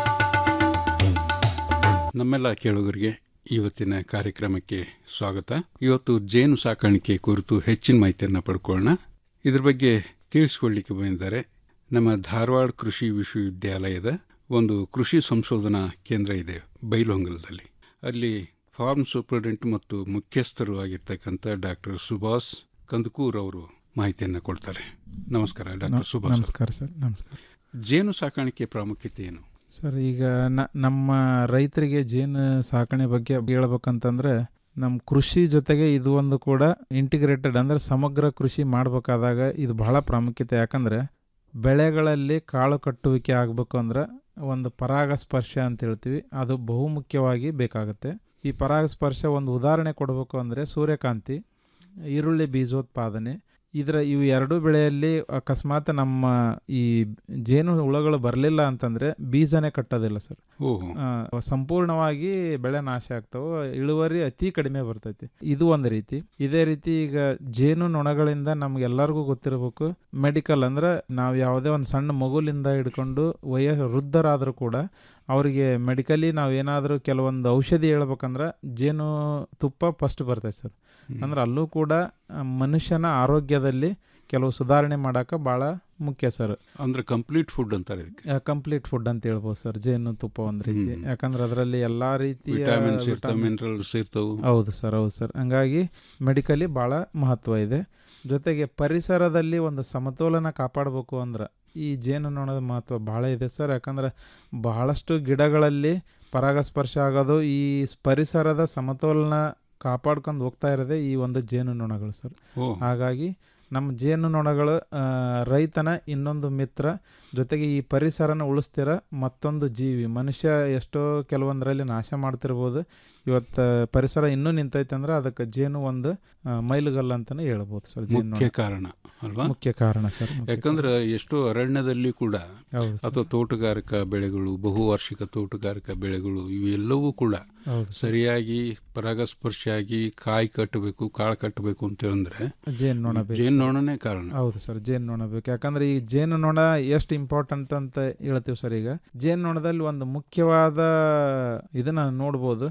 ನಮ್ಮೆಲ್ಲ ಕೇಳುಗರಿಗೆ ಇವತ್ತಿನ ಕಾರ್ಯಕ್ರಮಕ್ಕೆ ಸ್ವಾಗತ ಇವತ್ತು ಜೇನು ಸಾಕಾಣಿಕೆ ಕುರಿತು ಹೆಚ್ಚಿನ ಮಾಹಿತಿಯನ್ನು ಪಡ್ಕೊಳ್ಳೋಣ ಇದ್ರ ಬಗ್ಗೆ ತಿಳಿಸ್ಕೊಳ್ಳಿಕ್ಕೆ ಬಂದಿದ್ದಾರೆ ನಮ್ಮ ಧಾರವಾಡ ಕೃಷಿ ವಿಶ್ವವಿದ್ಯಾಲಯದ ಒಂದು ಕೃಷಿ ಸಂಶೋಧನಾ ಕೇಂದ್ರ ಇದೆ ಬೈಲಹೊಂಗಲದಲ್ಲಿ ಅಲ್ಲಿ ಫಾರ್ಮ್ ಸೂಪರಿಂಟೆಂಟ್ ಮತ್ತು ಮುಖ್ಯಸ್ಥರು ಆಗಿರ್ತಕ್ಕಂಥ ಡಾಕ್ಟರ್ ಸುಭಾಷ್ ಕಂದಕೂರ್ ಅವರು ಮಾಹಿತಿಯನ್ನು ಕೊಡ್ತಾರೆ ನಮಸ್ಕಾರ ಡಾಕ್ಟರ್ ಸುಭಾಷ್ ನಮಸ್ಕಾರ ಸರ್ ನಮಸ್ಕಾರ ಜೇನು ಸಾಕಾಣಿಕೆ ಪ್ರಾಮುಖ್ಯತೆ ಏನು ಸರ್ ಈಗ ನ ನಮ್ಮ ರೈತರಿಗೆ ಜೇನು ಸಾಕಣೆ ಬಗ್ಗೆ ಹೇಳ್ಬೇಕಂತಂದ್ರೆ ನಮ್ಮ ಕೃಷಿ ಜೊತೆಗೆ ಇದು ಒಂದು ಕೂಡ ಇಂಟಿಗ್ರೇಟೆಡ್ ಅಂದರೆ ಸಮಗ್ರ ಕೃಷಿ ಮಾಡಬೇಕಾದಾಗ ಇದು ಬಹಳ ಪ್ರಾಮುಖ್ಯತೆ ಯಾಕಂದರೆ ಬೆಳೆಗಳಲ್ಲಿ ಕಾಳು ಕಟ್ಟುವಿಕೆ ಆಗಬೇಕು ಅಂದ್ರೆ ಒಂದು ಪರಾಗಸ್ಪರ್ಶ ಅಂತ ಹೇಳ್ತೀವಿ ಅದು ಬಹುಮುಖ್ಯವಾಗಿ ಬೇಕಾಗುತ್ತೆ ಈ ಪರಾಗಸ್ಪರ್ಶ ಒಂದು ಉದಾಹರಣೆ ಕೊಡಬೇಕು ಅಂದರೆ ಸೂರ್ಯಕಾಂತಿ ಈರುಳ್ಳಿ ಬೀಜೋತ್ಪಾದನೆ ಇದರ ಇವು ಎರಡೂ ಬೆಳೆಯಲ್ಲಿ ಅಕಸ್ಮಾತ್ ನಮ್ಮ ಈ ಜೇನು ಹುಳಗಳು ಬರಲಿಲ್ಲ ಅಂತಂದ್ರೆ ಬೀಜನೇ ಕಟ್ಟೋದಿಲ್ಲ ಸರ್ ಓಹೋ. ಆ, ಸಂಪೂರ್ಣವಾಗಿ ಬೆಳೆ ನಾಶ ಆಗ್ತಾವೆ ಇಳುವರಿ ಅತಿ ಕಡಿಮೆ ಬರ್ತೈತಿ ಇದು ಒಂದು ರೀತಿ ಇದೇ ರೀತಿ ಈಗ ಜೇನು ನೊಣಗಳಿಂದ ನಮ್ಗೆಲ್ಲರಿಗೂ ಗೊತ್ತಿರಬೇಕು ಮೆಡಿಕಲ್ ಅಂದ್ರೆ ನಾವು ಯಾವುದೇ ಒಂದು ಸಣ್ಣ ಮಗುಲಿಂದ ಹಿಡ್ಕೊಂಡು ವಯ ವೃದ್ಧರಾದರೂ ಕೂಡ ಅವರಿಗೆ ಮೆಡಿಕಲಿ ನಾವು ಏನಾದರೂ ಕೆಲವೊಂದು ಔಷಧಿ ಹೇಳ್ಬೇಕಂದ್ರೆ ಜೇನು ತುಪ್ಪ ಫಸ್ಟ್ ಬರ್ತೈತೆ ಸರ್ ಅಂದ್ರೆ ಅಲ್ಲೂ ಕೂಡ ಆ, ಮನುಷ್ಯನ ಆರೋಗ್ಯದಲ್ಲಿ ಕೆಲವು ಸುಧಾರಣೆ ಮಾಡಕ್ಕೆ ಭಾಳ ಮುಖ್ಯ ಸರ್ ಅಂದ್ರೆ ಕಂಪ್ಲೀಟ್ ಫುಡ್ ಅಂತಾರೆ ಇದಕ್ಕೆ ಕಂಪ್ಲೀಟ್ ಫುಡ್ ಅಂತ ಹೇಳ್ಬೋದು ಸರ್ ಜೇನು ತುಪ್ಪ ಒಂದು ರೀತಿ ಹ್ಮ್. ಯಾಕಂದ್ರೆ ಅದರಲ್ಲಿ ಎಲ್ಲಾ ರೀತಿಯ Vitamins ಇರ್ತಾವೆ, vitamins- minerals ಇರ್ತಾವು. ಹೌದು ಸರ್ ಹೌದು ಸರ್ ಹಂಗಾಗಿ ಮೆಡಿಕಲಿ ಭಾಳ ಮಹತ್ವ ಇದೆ ಜೊತೆಗೆ ಪರಿಸರದಲ್ಲಿ ಒಂದು ಸಮತೋಲನ ಕಾಪಾಡಬೇಕು ಅಂದ್ರೆ ಈ ಜೇನುನೊಣದ ಮಹತ್ವ ಭಾಳ ಇದೆ ಸರ್ ಯಾಕಂದ್ರೆ ಬಹಳಷ್ಟು ಗಿಡಗಳಲ್ಲಿ ಪರಾಗಸ್ಪರ್ಶ ಆಗೋದು ಈ ಸ್- ಪರಿಸರದ ಸಮತೋಲನ ಕಾಪಾಡ್ಕೊಂಡು ಹೋಗ್ತಾ ಇರೋದೇ ಈ ಒಂದು ಜೇನುನೊಣಗಳು ಸರ್ ಓ. ಹಾಗಾಗಿ ನಮ್ಮ ಜೇನುನೊಣಗಳು ಆ, ರೈತನ ಇನ್ನೊಂದು ಮಿತ್ರ ಜೊತೆಗೆ ಈ ಪರಿಸರನ ಉಳಿಸ್ತಿರ ಮತ್ತೊಂದು ಜೀವಿ ಮನುಷ್ಯ ಎಷ್ಟೋ ಕೆಲವೊಂದರಲ್ಲಿ ನಾಶ ಮಾಡ್ತಿರ್ಬೋದು ಇವತ್ತು ಪರಿಸರ ಇನ್ನೂ ನಿಂತೈತೆ ಅಂದ್ರೆ ಅದಕ್ಕೆ ಜೇನು ಒಂದು ಆ, ಮೈಲುಗಲ್ಲು ಅಂತಾನೆ ಹೇಳ್ಬೋದು ಸರ್ ಜೇನು ಮುಖ್ಯ ಕಾರಣ ಅಲ್ವಾ ಮುಖ್ಯ ಕಾರಣ ಸರ್ ಮುಖ್ಯ ಯಾಕಂದ್ರೆ ಎಷ್ಟೋ ಅರಣ್ಯದಲ್ಲಿ ಕೂಡ ಹೌದು ಸರ್. ಅಥವಾ ತೋಟಗಾರಿಕಾ ಬೆಳೆಗಳು ಬಹುವಾರ್ಷಿಕ ತೋಟಗಾರಿಕಾ ಬೆಳೆಗಳು ಇವೆಲ್ಲವೂ ಕೂಡ ಹೌದು ಸರಿಯಾಗಿ ಪರಾಗಸ್ಪರ್ಶ ಆಗಿ ಕಾಯಿ ಕಟ್ಟಬೇಕು ಕಾಳು ಕಟ್ಟಬೇಕು ಅಂತ ಹೇಳಿದ್ರೆ ಜೇನುನೊಣ ಬೇಕು ಜೇನುನೊಣನೇ ಕಾರಣ ಹೌದು ಸರ್ ಜೇನುನೊಣ ಬೇಕು ಯಾಕಂದ್ರೆ ಈ ಜೇನುನೊಣ ಎಷ್ಟು ಇಂಪಾರ್ಟೆಂಟ್ ಅಂತ ಹೇಳ್ತೀವಿ ಸರ್ ಈಗ ಜೇನುನೊಣದಲ್ಲಿ ಒಂದು ಮುಖ್ಯವಾದ ಇದನ್ನ ನೋಡ್ಬೋದು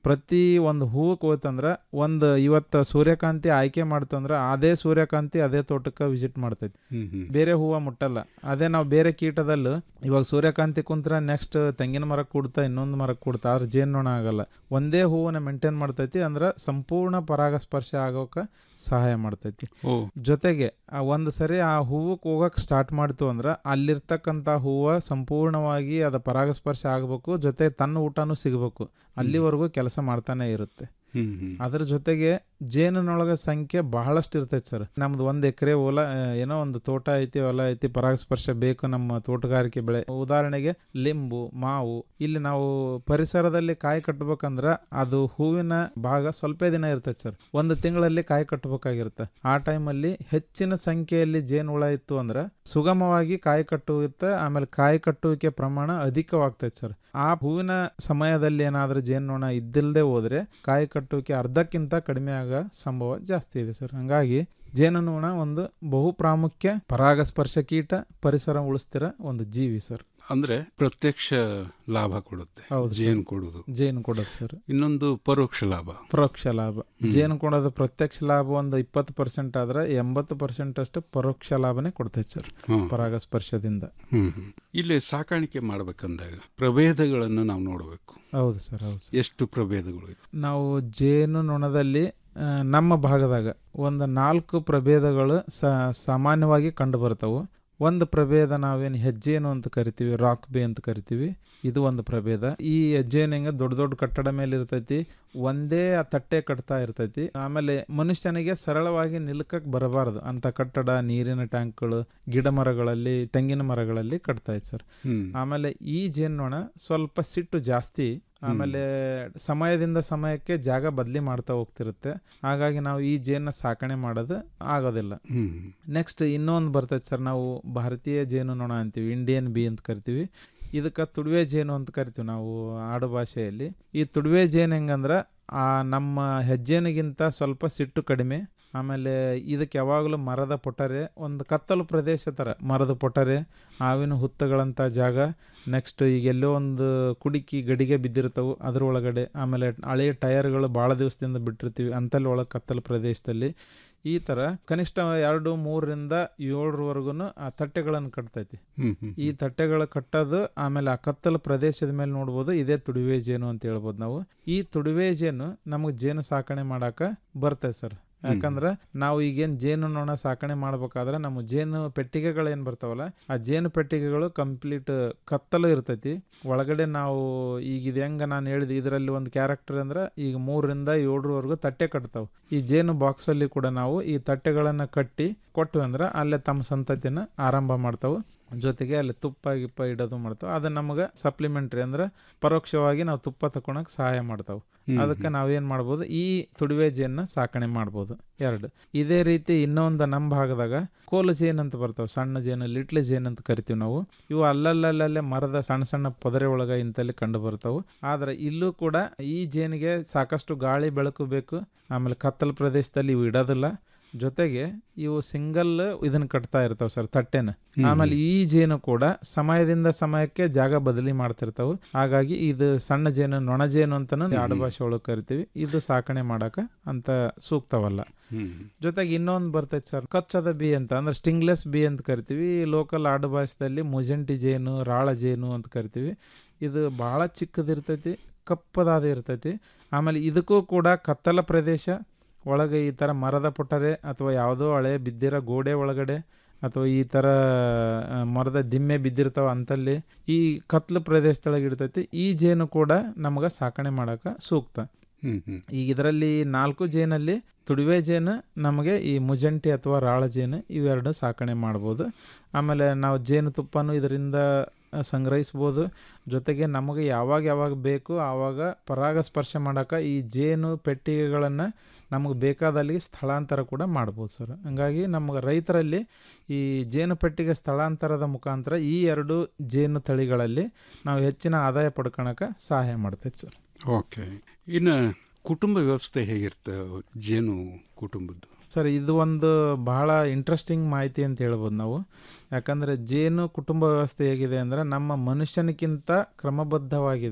ಪ್ರತಿ ಒಂದು ಹೂವಕ್ಕೆ ಹೋಯ್ತಂದ್ರೆ ಒಂದು ಇವತ್ತು ಸೂರ್ಯಕಾಂತಿ ಆಯ್ಕೆ ಮಾಡ್ತಂದ್ರೆ ಅದೇ ಸೂರ್ಯಕಾಂತಿ ಅದೇ ತೋಟಕ್ಕೆ ವಿಸಿಟ್ ಮಾಡ್ತೈತಿ ಹ್ಮ್ ಹ್ಮ್. ಬೇರೆ ಹೂವ ಮುಟ್ಟಲ್ಲ ಅದೇ ನಾವು ಬೇರೆ ಕೀಟದಲ್ಲೂ ಇವಾಗ ಸೂರ್ಯಕಾಂತಿ ಕುಂತ್ರ ನೆಕ್ಸ್ಟ್ ತೆಂಗಿನ ಮರಕ್ಕೆ ಕೂಡ್ತಾ ಇನ್ನೊಂದು ಮರಕ್ಕೆ ಕೂಡ್ತಾ ಆದ್ರೆ ಜೇನುನೊಣ ಆಗಲ್ಲ ಒಂದೇ ಹೂವನ್ನ ಮೇಂಟೈನ್ ಮಾಡ್ತೈತಿ ಅಂದ್ರೆ ಸಂಪೂರ್ಣ ಪರಾಗಸ್ಪರ್ಶ ಆಗೋಕೆ ಸಹಾಯ ಮಾಡ್ತೈತಿ ಓ. ಜೊತೆಗೆ ಆ ಒಂದು ಸರಿ ಆ ಹೂವಕ್ಕೆ ಹೋಗಕ್ಕೆ ಸ್ಟಾರ್ಟ್ ಮಾಡ್ತು ಅಂದ್ರೆ ಅಲ್ಲಿರ್ತಕ್ಕಂಥ ಹೂವು ಸಂಪೂರ್ಣವಾಗಿ ಅದ ಪರಾಗಸ್ಪರ್ಶ ಆಗಬೇಕು ಜೊತೆ ತನ್ನ ಊಟನೂ ಸಿಗಬೇಕು ಅಲ್ಲಿವರೆಗೂ ಕೆಲಸ ಮಾಡ್ತಾನೆ ಇರುತ್ತೆ ಹ್ಮ್ ಹ್ಮ್. ಅದ್ರ ಜೊತೆಗೆ ಜೇನಿನೊಳಗ ಸಂಖ್ಯೆ ಬಹಳಷ್ಟು ಇರ್ತೈತೆ ಸರ್ ನಮ್ದು ಒಂದು ಎಕರೆ ಹೊಲ ಆ, ಏನೋ ಒಂದು ತೋಟ ಐತಿ ಹೊಲ ಐತಿ ಪರಾಗಸ್ಪರ್ಶ ಬೇಕು ನಮ್ಮ ತೋಟಗಾರಿಕೆ ಬೆಳೆ ಉದಾಹರಣೆಗೆ ಲಿಂಬು ಮಾವು ಇಲ್ಲಿ ನಾವು ಪರಿಸರದಲ್ಲಿ ಕಾಯಿ ಕಟ್ಟಬೇಕಂದ್ರ ಅದು ಹೂವಿನ ಭಾಗ ಸ್ವಲ್ಪ ದಿನ ಇರ್ತೈತೆ ಸರ್ ಒಂದು ತಿಂಗಳಲ್ಲಿ ಕಾಯಿ ಕಟ್ಟಬೇಕಾಗಿರುತ್ತೆ ಆ ಟೈಮಲ್ಲಿ ಹೆಚ್ಚಿನ ಸಂಖ್ಯೆಯಲ್ಲಿ ಜೇನು ಹುಳ ಇತ್ತು ಅಂದ್ರೆ ಸುಗಮವಾಗಿ ಕಾಯಿ ಕಟ್ಟುತ್ತೆ ಆಮೇಲೆ ಕಾಯಿ ಕಟ್ಟುವಿಕೆ ಪ್ರಮಾಣ ಅಧಿಕವಾಗ್ತೈತೆ ಸರ್ ಆ ಹೂವಿನ ಸಮಯದಲ್ಲಿ ಏನಾದ್ರೂ ಜೇನುನೊಣ ಇದ್ದಿಲ್ಲದೆ ಹೋದ್ರೆ ಕಾಯಿ ಕಟ್ಟುವಿಕೆ ಅರ್ಧಕ್ಕಿಂತ ಕಡಿಮೆ ಆಗೋ ಸಂಭವ ಜಾಸ್ತಿ ಇದೆ ಸರ್ ಹಂಗಾಗಿ ಜೇನುನೊಣ ಒಂದು ಬಹು ಪ್ರಾಮುಖ್ಯ ಪರಾಗಸ್ಪರ್ಶ ಕೀಟ ಪರಿಸರ ಉಳಿಸ್ತಿರೋ ಒಂದು ಜೀವಿ ಸರ್ ಅಂದ್ರೆ ಪ್ರತ್ಯಕ್ಷ ಲಾಭ ಕೊಡುತ್ತೆ ಹೌದು ಸರ್. ಜೇನು ಕೊಡುವುದು ಜೇನು ಕೊಡೋದು ಸರ್ ಇನ್ನೊಂದು ಪರೋಕ್ಷ ಲಾಭ ಪರೋಕ್ಷ ಲಾಭ ಹ್ಮ್. ಜೇನು ಕೊಡೋದು ಪ್ರತ್ಯಕ್ಷ ಲಾಭ ಒಂದು ಇಪ್ಪತ್ತು ಪರ್ಸೆಂಟ್ ಆದ್ರೆ ಎಂಬತ್ತು ಪರ್ಸೆಂಟ್ ಅಷ್ಟು ಪರೋಕ್ಷ ಲಾಭನೇ ಕೊಡ್ತೈತೆ ಸರ್ ಹ್ಮ್. ಪರಾಗಸ್ಪರ್ಶದಿಂದ ಹ್ಮ್ ಹ್ಮ್. ಇಲ್ಲಿ ಸಾಕಾಣಿಕೆ ಮಾಡ್ಬೇಕಂದಾಗ ಪ್ರಭೇದಗಳನ್ನು ನಾವು ನೋಡಬೇಕು ಹೌದು ಸರ್ ಹೌದು ಸರ್ ಎಷ್ಟು ಪ್ರಭೇದಗಳು ಇದೆ ನಾವು ಜೇನು ನೊಣದಲ್ಲಿ ಆ, ನಮ್ಮ ಭಾಗದಾಗ ಒಂದು ನಾಲ್ಕು ಪ್ರಭೇದಗಳು ಸ ಸಾಮಾನ್ಯವಾಗಿ ಕಂಡು ಬರ್ತವು ಒಂದು ಪ್ರಭೇದ ನಾವೇನು ಹೆಜ್ಜೇನು ಅಂತ ಕರಿತೀವಿ ರಾಕ್ ಬೇ ಅಂತ ಕರಿತೀವಿ ಇದು ಒಂದು ಪ್ರಭೇದ ಈ ಹೆಜ್ಜೇನು ಹೆಂಗೆ ದೊಡ್ಡ ದೊಡ್ಡ ಕಟ್ಟಡ ಮೇಲೆ ಇರ್ತೈತಿ ಒಂದೇ ಆ ತಟ್ಟೆ ಕಟ್ತಾ ಇರ್ತೈತಿ ಆಮೇಲೆ ಮನುಷ್ಯನಿಗೆ ಸರಳವಾಗಿ ನಿಲ್ಕಕ್ಕೆ ಬರಬಾರದು ಅಂತ ಕಟ್ಟಡ ನೀರಿನ ಟ್ಯಾಂಕ್ಗಳು ಗಿಡ ಮರಗಳಲ್ಲಿ ತೆಂಗಿನ ಮರಗಳಲ್ಲಿ ಕಟ್ತಾ ಇತ್ತು ಸರ್ ಹ್ಮ್. ಆಮೇಲೆ ಈ ಜೇನ್ನೊಣ ಸ್ವಲ್ಪ ಸಿಟ್ಟು ಜಾಸ್ತಿ ಆಮೇಲೆ ಸಮಯದಿಂದ ಸಮಯಕ್ಕೆ ಜಾಗ ಬದಲಿ ಮಾಡ್ತಾ ಹೋಗ್ತಿರುತ್ತೆ ಹಾಗಾಗಿ ನಾವು ಈ ಜೇನ ಸಾಕಣೆ ಮಾಡೋದು ಆಗೋದಿಲ್ಲ ಹ್ಮ್. ನೆಕ್ಸ್ಟ್ ಇನ್ನೊಂದು ಬರ್ತೈತೆ ಸರ್ ನಾವು ಭಾರತೀಯ ಜೇನು ನೊಣ ಅಂತೀವಿ ಇಂಡಿಯನ್ ಬಿ ಅಂತ ಕರಿತೀವಿ ಇದಕ್ಕೆ ತುಡುವೆ ಜೇನು ಅಂತ ಕರಿತೀವಿ ನಾವು ಆಡು ಭಾಷೆಯಲ್ಲಿ ಈ ತುಡುವೆ ಜೇನು ಹೆಂಗಂದ್ರೆ ಆ ನಮ್ಮ ಹೆಜ್ಜೇನಿಗಿಂತ ಸ್ವಲ್ಪ ಸಿಟ್ಟು ಕಡಿಮೆ ಆಮೇಲೆ ಇದಕ್ಕೆ ಯಾವಾಗಲೂ ಮರದ ಪೊಟರೆ ಒಂದು ಕತ್ತಲು ಪ್ರದೇಶ ಥರ ಮರದ ಪೊಟರೆ ಹಾವಿನ ಹುತ್ತಗಳಂಥ ಜಾಗ ನೆಕ್ಸ್ಟ್ ಈಗ ಎಲ್ಲೋ ಒಂದು ಕುಡಿಕಿ ಗಡಿಗೆ ಬಿದ್ದಿರ್ತವೆ ಅದ್ರ ಒಳಗಡೆ ಆಮೇಲೆ ಹಳೆಯ ಟೈರ್ಗಳು ಭಾಳ ದಿವಸದಿಂದ ಬಿಟ್ಟಿರ್ತೀವಿ ಅಂತಲ್ಲಿ ಒಳಗೆ ಕತ್ತಲು ಪ್ರದೇಶದಲ್ಲಿ ಈ ಥರ ಕನಿಷ್ಠ ಎರಡು ಮೂರರಿಂದ ಏಳರವರೆಗೂ ಆ ತಟ್ಟೆಗಳನ್ನು ಕಟ್ತೈತಿ ಹ್ಮ್, ಹ್ಮ್, ಈ ತಟ್ಟೆಗಳು ಕಟ್ಟೋದು ಆಮೇಲೆ ಆ ಕತ್ತಲು ಪ್ರದೇಶದ ಮೇಲೆ ನೋಡ್ಬೋದು ಇದೇ ತುಡುವೆ ಜೇನು ಅಂತ ಹೇಳ್ಬೋದು ನಾವು ಈ ತುಡುವೆ ಜೇನು ನಮಗೆ ಜೇನು ಸಾಕಣೆ ಮಾಡಾಕ ಬರ್ತೈತೆ ಸರ್ ಯಾಕಂದ್ರೆ ನಾವು ಈಗೇನು ಜೇನು ನೊಣ ಸಾಕಣೆ ಮಾಡ್ಬೇಕಾದ್ರೆ ನಮ್ಮ ಜೇನು ಪೆಟ್ಟಿಗೆಗಳು ಬರ್ತಾವಲ್ಲ ಆ ಜೇನು ಪೆಟ್ಟಿಗೆಗಳು ಕಂಪ್ಲೀಟ್ ಕತ್ತಲು ಇರ್ತೈತಿ ಒಳಗಡೆ ನಾವು ಈಗ ಇದು ಹೆಂಗ ನಾನು ಹೇಳಿದೆ ಇದರಲ್ಲಿ ಒಂದು ಕ್ಯಾರೆಕ್ಟರ್ ಅಂದ್ರೆ ಈಗ ಮೂರರಿಂದ ಏಳರವರೆಗೂ ತಟ್ಟೆ ಕಟ್ತಾವೆ ಈ ಜೇನು ಬಾಕ್ಸ್ ಅಲ್ಲಿ ಕೂಡ ನಾವು ಈ ತಟ್ಟೆಗಳನ್ನ ಕಟ್ಟಿ ಕೊಟ್ವಿ ಅಂದ್ರೆ ಅಲ್ಲೇ ತಮ್ಮ ಸಂತತಿನ ಆರಂಭ ಮಾಡ್ತಾವೆ ಜೊತೆಗೆ ಅಲ್ಲಿ ತುಪ್ಪ ಗಿಪ್ಪ ಇಡೋದು ಮಾಡ್ತಾವೆ ಅದು ನಮಗೆ ಸಪ್ಲಿಮೆಂಟ್ರಿ ಅಂದ್ರೆ ಪರೋಕ್ಷವಾಗಿ ನಾವು ತುಪ್ಪ ತಕೊಳಕ್ ಸಹಾಯ ಮಾಡ್ತಾವೆ ಹ್ಮ್, ಅದಕ್ಕೆ ನಾವೇನ್ ಮಾಡ್ಬೋದು ಈ ತುಡುವೆ ಜೇನ್ನ ಸಾಕಣೆ ಮಾಡ್ಬೋದು ಎರಡು ಇದೇ ರೀತಿ ಇನ್ನೊಂದು ನಮ್ಮ ಭಾಗದಾಗ ಕೋಲು ಜೇನ್ ಅಂತ ಬರ್ತಾವೆ ಸಣ್ಣ ಜೇನು ಲಿಟ್ಲ್ ಜೇನ್ ಅಂತ ಕರಿತೀವಿ ನಾವು ಇವು ಅಲ್ಲಲ್ಲಲ್ಲೇ ಮರದ ಸಣ್ಣ ಸಣ್ಣ ಪೊದರೆ ಒಳಗ ಇಂತಲ್ಲಿ ಕಂಡು ಬರ್ತಾವೆ ಆದ್ರೆ ಇಲ್ಲೂ ಕೂಡ ಈ ಜೇನಿಗೆ ಸಾಕಷ್ಟು ಗಾಳಿ ಬೆಳಕು ಬೇಕು ಆಮೇಲೆ ಕತ್ತಲು ಪ್ರದೇಶದಲ್ಲಿ ಇವು ಇಡೋದಿಲ್ಲ ಜೊತೆಗೆ ಇವು ಸಿಂಗಲ್ ಇದನ್ನ ಕಟ್ತಾ ಇರ್ತಾವ ಸರ್ ತಟ್ಟೆನ ಹ್ಮ್. ಆಮೇಲೆ ಈ ಜೇನು ಕೂಡ ಸಮಯದಿಂದ ಸಮಯಕ್ಕೆ ಜಾಗ ಬದಲಿ ಮಾಡ್ತಿರ್ತಾವ ಹಾಗಾಗಿ ಇದು ಸಣ್ಣ ಜೇನು ನೊಣ ಜೇನು ಅಂತಾನು ಆಡುಭಾಷೆ ಒಳಗೆ ಕರಿತೀವಿ ಇದು ಸಾಕಣೆ ಮಾಡಕ ಅಂತ ಸೂಕ್ತವಲ್ಲ ಹ್ಮ್. ಜೊತೆಗೆ ಇನ್ನೊಂದು ಬರ್ತೈತೆ ಸರ್ ಕಚ್ಚದ ಬಿ ಅಂತ ಅಂದ್ರೆ ಸ್ಟಿಂಗ್ಲೆಸ್ ಬಿ ಅಂತ ಕರಿತೀವಿ ಲೋಕಲ್ ಆಡು ಭಾಷೆದಲ್ಲಿ ಮುಜಂಟಿ ಜೇನು ರಾಳ ಜೇನು ಅಂತ ಕರಿತೀವಿ ಇದು ಬಹಳ ಚಿಕ್ಕದಿರ್ತೈತಿ ಕಪ್ಪದಾದ ಇರ್ತೈತಿ ಆಮೇಲೆ ಇದಕ್ಕೂ ಕೂಡ ಕತ್ತಲ ಪ್ರದೇಶ ಒಳಗೆ ಈ ಥರ ಮರದ ಪೊಟರೆ ಅಥವಾ ಯಾವುದೋ ಹಳೆ ಬಿದ್ದಿರೋ ಗೋಡೆ ಒಳಗಡೆ ಅಥವಾ ಈ ಥರ ಆ, ಮರದ ದಿಮ್ಮೆ ಬಿದ್ದಿರ್ತಾವ ಅಂತಲ್ಲಿ ಈ ಕತ್ಲು ಪ್ರದೇಶದೊಳಗೆ ಇರ್ತೈತಿ ಈ ಜೇನು ಕೂಡ ನಮಗೆ ಸಾಕಣೆ ಮಾಡೋಕೆ ಸೂಕ್ತ ಹ್ಮ್ ಹ್ಮ್ ಈಗ ಇದರಲ್ಲಿ ನಾಲ್ಕು ಜೇನಲ್ಲಿ ತುಡುವೆ ಜೇನು ನಮಗೆ ಈ ಮುಜಂಟಿ ಅಥವಾ ರಾಳ ಜೇನು ಇವೆರಡು ಸಾಕಣೆ ಮಾಡ್ಬೋದು ಆಮೇಲೆ ನಾವು ಜೇನು ತುಪ್ಪನೂ ಇದರಿಂದ ಆ, ಸಂಗ್ರಹಿಸ್ಬೋದು ಜೊತೆಗೆ ನಮಗೆ ಯಾವಾಗ ಯಾವಾಗ ಬೇಕು ಆವಾಗ ಪರಾಗಸ್ಪರ್ಶ ಮಾಡೋಕೆ ಈ ಜೇನು ಪೆಟ್ಟಿಗೆಗಳನ್ನು ನಮಗೆ ಬೇಕಾದಲ್ಲಿ ಸ್ಥಳಾಂತರ ಕೂಡ ಮಾಡ್ಬೋದು ಸರ್ ಹಂಗಾಗಿ ನಮಗೆ ರೈತರಲ್ಲಿ ಈ ಜೇನು ಪೆಟ್ಟಿಗೆ ಸ್ಥಳಾಂತರದ ಮುಖಾಂತರ ಈ ಎರಡು ಜೇನು ತಳಿಗಳಲ್ಲಿ ನಾವು ಹೆಚ್ಚಿನ ಆದಾಯ ಪಡ್ಕೊಳಕ್ಕೆ ಸಹಾಯ ಮಾಡ್ತೈತೆ ಸರ್ ಓಕೆ ಇನ್ನು ಕುಟುಂಬ ವ್ಯವಸ್ಥೆ ಹೇಗಿರುತ್ತೆ ಜೇನು ಕುಟುಂಬದ್ದು ಸರ್ ಇದು ಒಂದು ಬಹಳ ಇಂಟ್ರೆಸ್ಟಿಂಗ್ ಮಾಹಿತಿ ಅಂತ ಹೇಳ್ಬೋದು ನಾವು ಯಾಕಂದರೆ ಜೇನು ಕುಟುಂಬ ವ್ಯವಸ್ಥೆ ಹೇಗಿದೆ ಅಂದರೆ ನಮ್ಮ ಮನುಷ್ಯನಿಗಿಂತ ಕ್ರಮಬದ್ಧವಾಗಿದೆ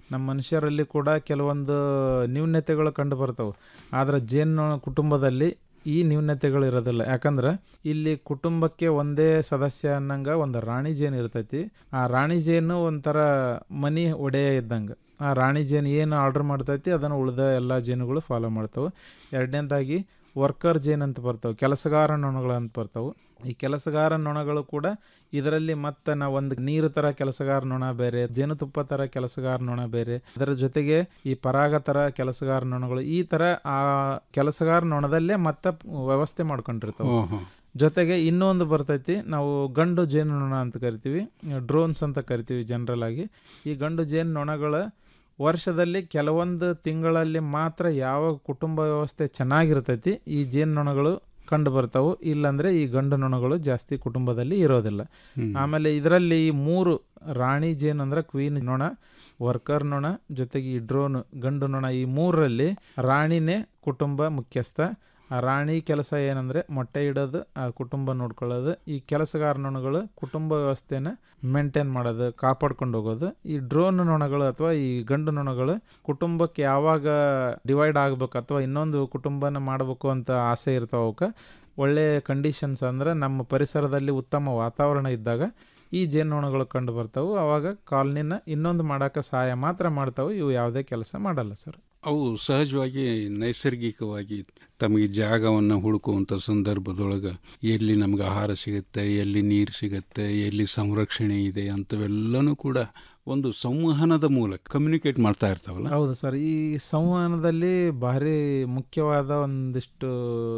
ನಮ್ಮ ಮನುಷ್ಯರಲ್ಲಿ ಕೂಡ ಕೆಲವೊಂದು ನ್ಯೂನ್ಯತೆಗಳು ಕಂಡು ಬರ್ತವೆ ಆದರೆ ಜೇನು ಕುಟುಂಬದಲ್ಲಿ ಈ ನ್ಯೂನ್ಯತೆಗಳು ಇರೋದಿಲ್ಲ ಯಾಕಂದ್ರೆ ಇಲ್ಲಿ ಕುಟುಂಬಕ್ಕೆ ಒಂದೇ ಸದಸ್ಯ ಅನ್ನಂಗ ಒಂದು ರಾಣಿ ಜೇನು ಇರ್ತೈತಿ ಆ ರಾಣಿ ಜೇನು ಒಂಥರ ಮನಿ ಒಡೆಯ ಇದ್ದಂಗೆ ಆ ರಾಣಿ ಜೇನು ಏನು ಆರ್ಡರ್ ಮಾಡ್ತೈತಿ ಅದನ್ನು ಉಳಿದ ಎಲ್ಲ ಜೇನುಗಳು ಫಾಲೋ ಮಾಡ್ತಾವೆ ಎರಡನೇದಾಗಿ ವರ್ಕರ್ ಜೇನ್ ಅಂತ ಬರ್ತಾವೆ ಕೆಲಸಗಾರ ನೊಣಗಳು ಅಂತ ಬರ್ತಾವೆ ಈ ಕೆಲಸಗಾರ ನೊಣಗಳು ಕೂಡ ಇದರಲ್ಲಿ ಮತ್ತೆ ನಾವು ಒಂದು ನೀರು ತರ ಕೆಲಸಗಾರ ನೊಣ ಬೇರೆ ಜೇನುತುಪ್ಪ ತರ ಕೆಲಸಗಾರ ನೊಣ ಬೇರೆ ಅದರ ಜೊತೆಗೆ ಈ ಪರಾಗ ತರ ಕೆಲಸಗಾರ ನೊಣಗಳು ಈ ತರ ಆ ಕೆಲಸಗಾರ ನೊಣದಲ್ಲೇ ಮತ್ತೆ ವ್ಯವಸ್ಥೆ ಮಾಡ್ಕೊಂಡಿರ್ತಾವೆ ಓಹೋ. ಜೊತೆಗೆ ಇನ್ನೊಂದು ಬರ್ತೈತಿ ನಾವು ಗಂಡು ಜೇನು ನೊಣ ಅಂತ ಕರಿತೀವಿ ಡ್ರೋನ್ಸ್ ಅಂತ ಕರಿತೀವಿ ಜನರಲ್ ಆಗಿ ಈ ಗಂಡು ಜೇನು ನೊಣಗಳ ವರ್ಷದಲ್ಲಿ ಕೆಲವೊಂದು ತಿಂಗಳಲ್ಲಿ ಮಾತ್ರ ಯಾವ ಕುಟುಂಬ ವ್ಯವಸ್ಥೆ ಚೆನ್ನಾಗಿರ್ತೈತಿ ಈ ಜೇನು ನೊಣಗಳು ಕಂಡು ಬರ್ತಾವು ಇಲ್ಲಾಂದ್ರೆ ಈ ಗಂಡು ನೊಣಗಳು ಜಾಸ್ತಿ ಕುಟುಂಬದಲ್ಲಿ ಇರೋದಿಲ್ಲ ಹ್ಮ್. ಆಮೇಲೆ ಇದರಲ್ಲಿ ಈ ಮೂರು ರಾಣಿ ಜೇನು ಅಂದ್ರೆ ಕ್ವೀನ್ ನೊಣ ವರ್ಕರ್ ನೊಣ ಜೊತೆಗೆ ಈ ಡ್ರೋನ್ ಗಂಡು ನೊಣ ಈ ಮೂರರಲ್ಲಿ ರಾಣಿನೇ ಕುಟುಂಬ ಮುಖ್ಯಸ್ಥ ಆ ರಾಣಿ ಕೆಲಸ ಏನಂದ್ರೆ ಮೊಟ್ಟೆ ಇಡೋದು ಆ ಕುಟುಂಬ ನೋಡ್ಕೊಳ್ಳೋದು ಈ ಕೆಲಸಗಾರ ನೊಣಗಳು ಕುಟುಂಬ ವ್ಯವಸ್ಥೆನ ಮೇಂಟೈನ್ ಮಾಡೋದು ಕಾಪಾಡ್ಕೊಂಡು ಹೋಗೋದು ಈ ಡ್ರೋನ್ ನೊಣಗಳು ಅಥವಾ ಈ ಗಂಡು ನೊಣಗಳು ಕುಟುಂಬಕ್ಕೆ ಯಾವಾಗ ಡಿವೈಡ್ ಆಗ್ಬೇಕು ಅಥವಾ ಇನ್ನೊಂದು ಕುಟುಂಬನ ಮಾಡಬೇಕು ಅಂತ ಆಸೆ ಇರ್ತಾವ ಅವಕ್ಕೆ ಒಳ್ಳೆ ಕಂಡೀಷನ್ಸ್ ಅಂದ್ರೆ ನಮ್ಮ ಪರಿಸರದಲ್ಲಿ ಉತ್ತಮ ವಾತಾವರಣ ಇದ್ದಾಗ ಈ ಜೇನುನೊಣಗಳು ಕಂಡು ಬರ್ತಾವು ಅವಾಗ ಕಾಲನಿನ ಇನ್ನೊಂದು ಮಾಡೋಕೆ ಸಹಾಯ ಮಾತ್ರ ಮಾಡ್ತಾವೆ ಇವು ಯಾವುದೇ ಕೆಲಸ ಮಾಡಲ್ಲ ಸರ್ ಅವು ಸಹಜವಾಗಿ ನೈಸರ್ಗಿಕವಾಗಿ ತಮಗೆ ಜಾಗವನ್ನು ಹುಡುಕುವಂಥ ಸಂದರ್ಭದೊಳಗೆ ಎಲ್ಲಿ ನಮ್ಗೆ ಆಹಾರ ಸಿಗುತ್ತೆ ಎಲ್ಲಿ ನೀರು ಸಿಗುತ್ತೆ ಎಲ್ಲಿ ಸಂರಕ್ಷಣೆ ಇದೆ ಅಂಥವೆಲ್ಲನೂ ಕೂಡ ಒಂದು ಸಂವಹನದ ಮೂಲಕ ಕಮ್ಯುನಿಕೇಟ್ ಮಾಡ್ತಾ ಇರ್ತಾವಲ್ಲ ಹೌದು ಸರ್ ಈ ಸಂವಹನದಲ್ಲಿ ಭಾರಿ ಮುಖ್ಯವಾದ ಒಂದಿಷ್ಟು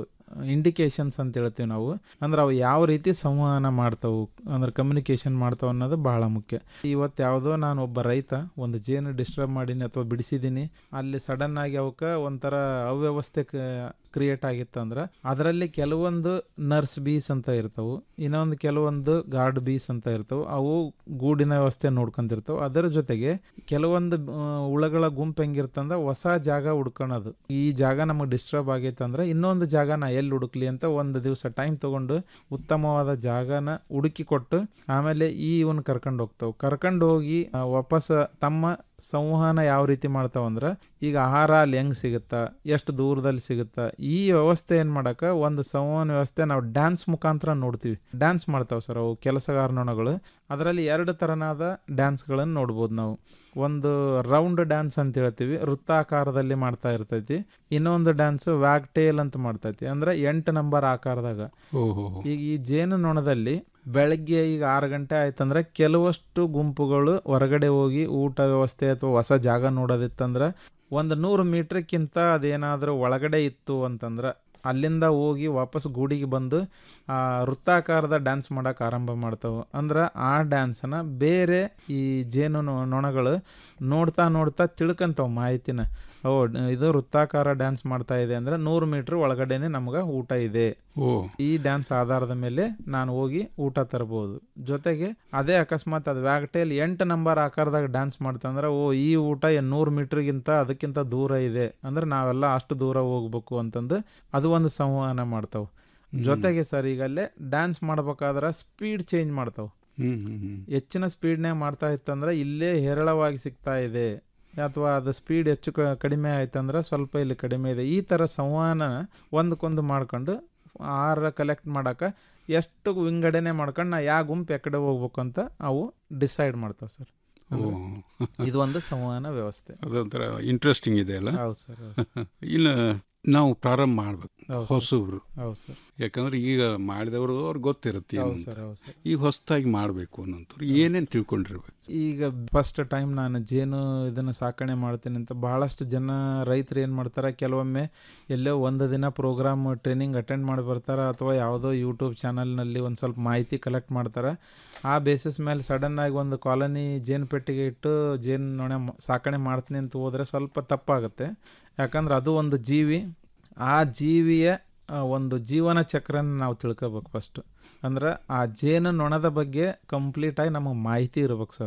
ಇಂಡಿಕೇಶನ್ಸ್ ಅಂತ ಹೇಳ್ತೀವಿ ನಾವು ಅಂದ್ರೆ ಅವು ಯಾವ ರೀತಿ ಸಂವಹನ ಮಾಡ್ತಾವು ಅಂದ್ರೆ ಕಮ್ಯುನಿಕೇಶನ್ ಮಾಡ್ತಾವ ಅನ್ನೋದು ಬಹಳ ಮುಖ್ಯ ಇವತ್ತು ಯಾವುದೋ ನಾನು ಒಬ್ಬ ರೈತ ಒಂದು ಜೇನು ಡಿಸ್ಟರ್ಬ್ ಮಾಡೀನಿ ಅಥವಾ ಬಿಡಿಸಿದ್ದೀನಿ ಅಲ್ಲಿ ಸಡನ್ ಆಗಿ ಅವಕ್ಕೆ ಒಂಥರ ಅವ್ಯವಸ್ಥೆ ಕ್ರಿಯೇಟ್ ಆಗಿತ್ತು ಅಂದ್ರೆ ಅದರಲ್ಲಿ ಕೆಲವೊಂದು ನರ್ಸ್ ಬೀಸ್ ಅಂತ ಇರ್ತಾವು ಇನ್ನೊಂದು ಕೆಲವೊಂದು ಗಾರ್ಡ್ ಬೀಸ್ ಅಂತ ಇರ್ತಾವೆ ಅವು ಗೂಡಿನ ವ್ಯವಸ್ಥೆ ನೋಡ್ಕೊಂತಿರ್ತಾವೆ ಅದರ ಜೊತೆಗೆ ಕೆಲವೊಂದು ಆ, ಹುಳಗಳ ಗುಂಪು ಹೆಂಗಿರ್ತಂದ್ರೆ ಹೊಸ ಜಾಗ ಹುಡ್ಕೊಳೋದು ಈ ಜಾಗ ನಮಗೆ ಡಿಸ್ಟರ್ಬ್ ಆಗೈತೆ ಅಂದ್ರೆ ಇನ್ನೊಂದು ಜಾಗ ನಾ ಎಲ್ಲಿ ಹುಡುಕ್ಲಿ ಅಂತ ಒಂದು ದಿವಸ ಟೈಮ್ ತಗೊಂಡು ಉತ್ತಮವಾದ ಜಾಗನ ಹುಡುಕಿ ಕೊಟ್ಟು ಆಮೇಲೆ ಈ ಇವನ್ ಕರ್ಕೊಂಡು ಹೋಗ್ತಾವೆ ಕರ್ಕೊಂಡು ಹೋಗಿ ಆ, ವಾಪಸ್ ತಮ್ಮ ಸಂವಹನ ಯಾವ ರೀತಿ ಮಾಡ್ತಾವ ಅಂದ್ರೆ ಈಗ ಆಹಾರ ಅಲ್ಲಿ ಹೆಂಗ್ ಸಿಗುತ್ತಾ ಎಷ್ಟು ದೂರದಲ್ಲಿ ಸಿಗುತ್ತಾ ಈ ವ್ಯವಸ್ಥೆ ಏನ್ ಮಾಡಕ ಒಂದು ಸಂವಹನ ವ್ಯವಸ್ಥೆ ನಾವು ಡ್ಯಾನ್ಸ್ ಮುಖಾಂತರ ನೋಡ್ತೀವಿ ಡ್ಯಾನ್ಸ್ ಮಾಡ್ತಾವ ಸರ್ ಅವು ಕೆಲಸಗಾರ ನೊಣಗಳು ಅದರಲ್ಲಿ ಎರಡು ತರನಾದ ಡ್ಯಾನ್ಸ್ಗಳನ್ನು ನೋಡ್ಬೋದು ನಾವು ಒಂದು ರೌಂಡ್ ಡ್ಯಾನ್ಸ್ ಅಂತ ಹೇಳ್ತೀವಿ ವೃತ್ತಾಕಾರದಲ್ಲಿ ಮಾಡ್ತಾ ಇರ್ತೈತಿ ಇನ್ನೊಂದು ಡ್ಯಾನ್ಸ್ ವ್ಯಾಗ್ ಟೇಲ್ ಅಂತ ಮಾಡ್ತೈತಿ ಅಂದ್ರೆ ಎಂಟು ನಂಬರ್ ಆಕಾರದಾಗ ಓಹೋ ಈಗ ಈ ಜೇನು ನೊಣದಲ್ಲಿ ಬೆಳಗ್ಗೆ ಈಗ ಆರು ಗಂಟೆ ಆಯ್ತಂದ್ರೆ ಕೆಲವಷ್ಟು ಗುಂಪುಗಳು ಹೊರಗಡೆ ಹೋಗಿ ಊಟ ವ್ಯವಸ್ಥೆ ಅಥವಾ ಹೊಸ ಜಾಗ ನೋಡೋದಿತ್ತಂದ್ರೆ ಒಂದು ನೂರು ಮೀಟ್ರ್ಕ್ಕಿಂತ ಅದೇನಾದರೂ ಒಳಗಡೆ ಇತ್ತು ಅಂತಂದ್ರೆ ಅಲ್ಲಿಂದ ಹೋಗಿ ವಾಪಸ್ ಗೂಡಿಗೆ ಬಂದು ಆ ವೃತ್ತಾಕಾರದ ಡ್ಯಾನ್ಸ್ ಮಾಡೋಕೆ ಆರಂಭ ಮಾಡ್ತಾವೆ ಅಂದ್ರೆ ಆ ಡ್ಯಾನ್ಸನ್ನ ಬೇರೆ ಈ ಜೇನು ನೊ- ನೊಣಗಳು ನೋಡ್ತಾ ನೋಡ್ತಾ ತಿಳ್ಕೊಂತಾವ ಮಾಹಿತಿನ ಓ ಡ್- ಇದು ವೃತ್ತಾಕಾರ ಡ್ಯಾನ್ಸ್ ಮಾಡ್ತಾ ಇದೆ ಅಂದ್ರೆ ನೂರು ಮೀಟ್ರ್ ಒಳಗಡೆನೆ ನಮ್ಗೆ ಊಟ ಇದೆ ಓ ಈ ಡ್ಯಾನ್ಸ್ ಆಧಾರದ ಮೇಲೆ ನಾನು ಹೋಗಿ ಊಟ ತರಬಹುದು ಜೊತೆಗೆ ಅದೇ ಅಕಸ್ಮಾತ್ ಅದು ವ್ಯಾಗ್ಟೇಲ್ ಎಂಟು ನಂಬರ್ ಆಕಾರದಾಗ ಡ್ಯಾನ್ಸ್ ಮಾಡ್ತಂದ್ರೆ ಓ ಈ ಊಟ ನೂರು ಮೀಟ್ರಿಗಿಂತ ಅದಕ್ಕಿಂತ ದೂರ ಇದೆ ಅಂದ್ರೆ ನಾವೆಲ್ಲ ಅಷ್ಟು ದೂರ ಹೋಗ್ಬೇಕು ಅಂತಂದು ಅದು ಒಂದು ಸಂವಹನ ಮಾಡ್ತಾವೆ ಜೊತೆಗೆ ಸರ್ ಈಗ ಅಲ್ಲೇ ಡ್ಯಾನ್ಸ್ ಮಾಡ್ಬೇಕಾದ್ರೆ ಸ್ಪೀಡ್ ಚೇಂಜ್ ಮಾಡ್ತಾವೆ ಹ್ಮ್ ಹ್ಮ್ ಹ್ಮ್ ಹೆಚ್ಚಿನ ಸ್ಪೀಡ್ನೇ ಮಾಡ್ತಾ ಇತ್ತಂದ್ರೆ ಇಲ್ಲೇ ಹೇರಳವಾಗಿ ಸಿಗ್ತಾ ಇದೆ ಅಥವಾ ಅದು ಸ್ಪೀಡ್ ಹೆಚ್ಚು ಕ- ಕಡಿಮೆ ಆಯ್ತಂದ್ರೆ ಸ್ವಲ್ಪ ಇಲ್ಲಿ ಕಡಿಮೆ ಇದೆ ಈ ಥರ ಸಂವಹನ ಒಂದಕ್ಕೊಂದು ಮಾಡ್ಕೊಂಡು ಆಹಾರ ಕಲೆಕ್ಟ್ ಮಾಡಕ್ಕೆ ಎಷ್ಟು ವಿಂಗಡಣೆ ಮಾಡ್ಕೊಂಡು ನಾ ಯಾವ ಗುಂಪು ಎಕಡೆ ಹೋಗ್ಬೇಕು ಅಂತ ಅವು ಡಿಸೈಡ್ ಮಾಡ್ತಾವೆ ಸರ್ ಓ. ಇದು ಒಂದು ಸಂವಹನ ವ್ಯವಸ್ಥೆ ಅದೊಂಥರ ಇಂಟ್ರೆಸ್ಟಿಂಗ್ ಇದೆ ಅಲ್ಲ ಹೌದು ಸರ್ ಹೌದು ಇನ್ನು ನಾವು ಪ್ರಾರಂಭ ಮಾಡ್ಬೇಕು ಹೌದು ಸರ್. ಹೊಸಬ್ರು ಹೌದು ಸರ್. ಯಾಕಂದ್ರೆ ಈಗ ಮಾಡಿದವರು ಅವ್ರಿಗೆ ಗೊತ್ತಿರುತ್ತೆ ಏನು ಹೌದು ಅಂತ. ಸರ್, ಹೌದು ಸರ್. ಈಗ ಹೊಸದಾಗಿ ಮಾಡಬೇಕು ಅನ್ನೋಂಥವ್ರು ಏನೇನು ತಿಳ್ಕೊಂಡಿರ್ಬೇಕು ಈಗ ಫಸ್ಟ್ ಟೈಮ್ ನಾನು ಜೇನು ಇದನ್ನು ಸಾಕಣೆ ಮಾಡ್ತೀನಿ ಅಂತ ಬಹಳಷ್ಟು ಜನ ರೈತರು ಏನು ಮಾಡ್ತಾರೆ ಕೆಲವೊಮ್ಮೆ ಎಲ್ಲೋ ಒಂದು ದಿನ ಪ್ರೋಗ್ರಾಮ್ ಟ್ರೈನಿಂಗ್ ಅಟೆಂಡ್ ಮಾಡಿ ಬರ್ತಾರೆ ಅಥವಾ ಯಾವುದೋ ಯೂಟ್ಯೂಬ್ ಚಾನಲ್ನಲ್ಲಿ ಒಂದು ಸ್ವಲ್ಪ ಮಾಹಿತಿ ಕಲೆಕ್ಟ್ ಮಾಡ್ತಾರೆ ಆ ಬೇಸಿಸ್ ಮೇಲೆ ಸಡನ್ ಆಗಿ ಒಂದು ಕಾಲನಿ ಜೇನು ಪೆಟ್ಟಿಗೆ ಇಟ್ಟು ಜೇನು ನೊಣ ಮ- ಸಾಕಣೆ ಮಾಡ್ತೀನಿ ಅಂತ ಹೋದರೆ ಸ್ವಲ್ಪ ತಪ್ಪಾಗುತ್ತೆ ಯಾಕಂದ್ರೆ ಅದು ಒಂದು ಜೀವಿ ಆ ಜೀವಿಯ ಆ, ಒಂದು ಜೀವನ ಚಕ್ರನ ನಾವು ತಿಳ್ಕೊಬೇಕು ಫಸ್ಟ್ ಅಂದ್ರೆ ಆ ಜೇನು ನೊಣದ ಬಗ್ಗೆ ಕಂಪ್ಲೀಟಾಗಿ ನಮಗೆ ಮಾಹಿತಿ ಇರ್ಬೇಕು ಸರ್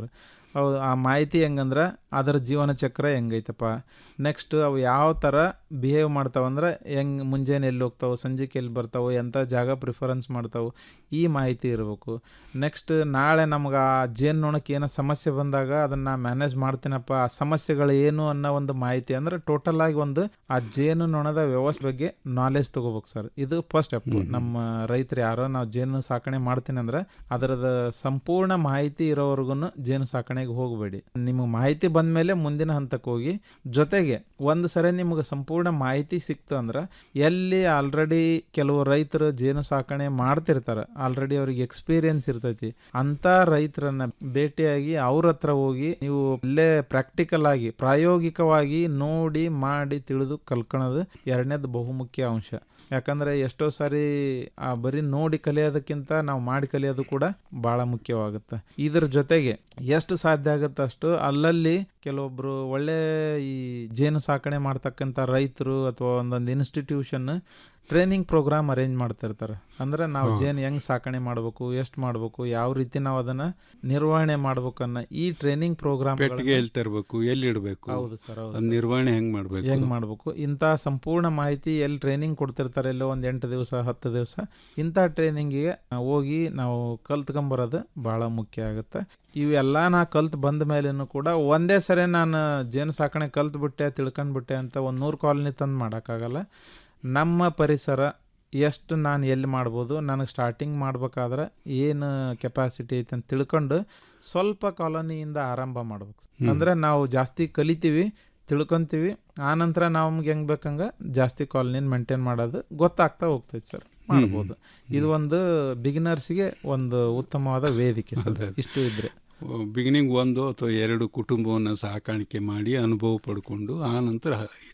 ಹೌದು ಆ ಮಾಹಿತಿ ಹೆಂಗಂದ್ರೆ ಅದರ ಜೀವನ ಚಕ್ರ ಹೆಂಗೈತಪ್ಪ ನೆಕ್ಸ್ಟ್ ಅವು ಯಾವ ಥರ ಬಿಹೇವ್ ಮಾಡ್ತಾವಂದ್ರೆ ಹೆಂಗೆ ಮುಂಜಾನೆ ಎಲ್ಲಿ ಹೋಗ್ತಾವೆ ಸಂಜೆಗೆ ಎಲ್ಲಿ ಬರ್ತಾವೆ ಎಂಥ ಜಾಗ ಪ್ರಿಫರೆನ್ಸ್ ಮಾಡ್ತಾವೆ ಈ ಮಾಹಿತಿ ಇರಬೇಕು ನೆಕ್ಸ್ಟ್ ನಾಳೆ ನಮ್ಗೆ ಆ ಜೇನುನೊಣಕ್ಕೆ ಏನೋ ಸಮಸ್ಯೆ ಬಂದಾಗ ಅದನ್ನು ಮ್ಯಾನೇಜ್ ಮಾಡ್ತೀನಪ್ಪ ಆ ಸಮಸ್ಯೆಗಳು ಏನು ಅನ್ನೋ ಒಂದು ಮಾಹಿತಿ ಅಂದರೆ ಟೋಟಲ್ ಆಗಿ ಒಂದು ಆ ಜೇನು ನೊಣದ ವ್ಯವಸ್ಥೆ ಬಗ್ಗೆ ನಾಲೆಜ್ ತಗೋಬೇಕು ಸರ್ ಇದು ಫಸ್ಟ್ ಸ್ಟೆಪ್ ನಮ್ಮ ರೈತರು ಯಾರೋ ನಾವು ಜೇನು ಸಾಕಣೆ ಮಾಡ್ತೀನಿ ಅಂದ್ರೆ ಅದರದ ಸಂಪೂರ್ಣ ಮಾಹಿತಿ ಇರೋವರೆಗೂ ಜೇನು ಸಾಕಣೆಗೆ ಹೋಗಬೇಡಿ ನಿಮಗೆ ಮಾಹಿತಿ ಬಂದ ಮೇಲೆ ಮುಂದಿನ ಹಂತಕ್ಕೆ ಹೋಗಿ ಜೊತೆಗೆ ಒಂದು ಸರಿ ನಿಮ್ಗೆ ಸಂಪೂರ್ಣ ಮಾಹಿತಿ ಸಿಕ್ತು ಅಂದ್ರೆ ಎಲ್ಲಿ ಆಲ್ರೆಡಿ ಕೆಲವು ರೈತರು ಜೇನು ಸಾಕಣೆ ಮಾಡ್ತಿರ್ತಾರೆ ಆಲ್ರೆಡಿ ಅವ್ರಿಗೆ ಎಕ್ಸ್ಪೀರಿಯನ್ಸ್ ಇರ್ತೈತಿ ಅಂತ ರೈತರನ್ನ ಭೇಟಿಯಾಗಿ ಅವ್ರ ಹತ್ರ ಹೋಗಿ ನೀವು ಅಲ್ಲೇ ಪ್ರಾಕ್ಟಿಕಲ್ ಆಗಿ ಪ್ರಾಯೋಗಿಕವಾಗಿ ನೋಡಿ ಮಾಡಿ ತಿಳಿದು ಕಲ್ಕೊಳೋದು ಎರಡನೇದು ಬಹುಮುಖ್ಯ ಅಂಶ ಯಾಕಂದ್ರೆ ಎಷ್ಟೋ ಸಾರಿ ಆ ಬರೀ ನೋಡಿ ಕಲಿಯೋದಕ್ಕಿಂತ ನಾವು ಮಾಡಿ ಕಲಿಯೋದು ಕೂಡ ಬಹಳ ಮುಖ್ಯವಾಗುತ್ತೆ ಇದ್ರ ಜೊತೆಗೆ ಎಷ್ಟು ಸಾಧ್ಯ ಆಗುತ್ತೆ ಅಷ್ಟು ಅಲ್ಲಲ್ಲಿ ಕೆಲವೊಬ್ರು ಒಳ್ಳೆ ಈ ಜೇನು ಸಾಕಣೆ ಮಾಡ್ತಕ್ಕಂಥ ರೈತರು ಅಥವಾ ಒಂದೊಂದು ಇನ್ಸ್ಟಿಟ್ಯೂಷನ್ ಟ್ರೈನಿಂಗ್ ಪ್ರೋಗ್ರಾಮ್ ಅರೇಂಜ್ ಮಾಡ್ತಿರ್ತಾರೆ ಅಂದ್ರೆ ನಾವು ಹಾ. ಜೇನು ಹೆಂಗ್ ಸಾಕಣೆ ಮಾಡಬೇಕು ಎಷ್ಟು ಮಾಡಬೇಕು ಯಾವ ರೀತಿ ನಾವು ಅದನ್ನ ನಿರ್ವಹಣೆ ಮಾಡ್ಬೇಕು ಅನ್ನೋ ಈ ಟ್ರೈನಿಂಗ್ ಪ್ರೋಗ್ರಾಮ್ ಪೆಟ್ಟಿಗೆ ಎಲ್ಲಿ ತರಬೇಕು ಎಲ್ಲಿ ಇಡಬೇಕು ಹೌದು ಸರ್ ಹೌದು ಅದ್ ಸರ್. ನಿರ್ವಹಣೆ ಹೆಂಗ್ ಮಾಡ್ಬೇಕು ಹೆಂಗ್ ಮಾಡ್ಬೇಕು ಇಂಥ ಸಂಪೂರ್ಣ ಮಾಹಿತಿ ಎಲ್ಲಿ ಟ್ರೈನಿಂಗ್ ಕೊಡ್ತಿರ್ತಾರೆ ಎಲ್ಲೋ ಒಂದು ಎಂಟು ದಿವಸ ಹತ್ತು ದಿವಸ ಇಂಥ ಟ್ರೈನಿಂಗಿಗೆ ಹೋಗಿ ನಾವು ಕಲ್ತ್ಕೊಂಬರೋದು ಭಾಳ ಮುಖ್ಯ ಆಗುತ್ತೆ ಇವೆಲ್ಲ ನಾ ಕಲ್ತ್ ಬಂದ ಮೇಲೇನು ಕೂಡ ಒಂದೇ ಸರಿ ನಾನು ಜೇನು ಸಾಕಣೆ ಕಲ್ತ್ಬಿಟ್ಟೆ ತಿಳ್ಕೊಂಡ್ಬಿಟ್ಟೆ ಅಂತ ಒಂದು ನೂರು ಕಾಲನಿ ತಂದು ಮಾಡೋಕ್ಕಾಗಲ್ಲ ನಮ್ಮ ಪರಿಸರ ಎಷ್ಟು ನಾನು ಎಲ್ಲಿ ಮಾಡ್ಬೋದು ನನಗೆ ಸ್ಟಾರ್ಟಿಂಗ್ ಮಾಡ್ಬೇಕಾದ್ರೆ ಏನು ಕೆಪಾಸಿಟಿ ಐತೆ ಅಂತ ತಿಳ್ಕೊಂಡು ಸ್ವಲ್ಪ ಕಾಲೋನಿಯಿಂದ ಆರಂಭ ಮಾಡ್ಬೇಕು ಹ್ಮ್. ಅಂದರೆ ನಾವು ಜಾಸ್ತಿ ಕಲಿತೀವಿ ತಿಳ್ಕೊಂತೀವಿ ಆನಂತರ ನಮ್ಗೆ ಹೆಂಗ್ ಬೇಕಂಗ ಜಾಸ್ತಿ ಕಾಲನಿನ ಮೇಂಟೈನ್ ಮಾಡೋದು ಗೊತ್ತಾಗ್ತಾ ಹೋಗ್ತೈತೆ ಸರ್ ಮಾಡ್ಬೋದು ಇದು ಒಂದು ಬಿಗಿನರ್ಸ್ಗೆ ಒಂದು ಉತ್ತಮವಾದ ವೇದಿಕೆ ಸರ್ ಅದೇ. ಇಷ್ಟು ಇದ್ರೆ ಬಿಗಿನಿಂಗ್ ಒಂದು ಅಥವಾ ಎರಡು ಕುಟುಂಬವನ್ನು ಸಾಕಾಣಿಕೆ ಮಾಡಿ ಅನುಭವ ಪಡ್ಕೊಂಡು ಆ ನಂತರ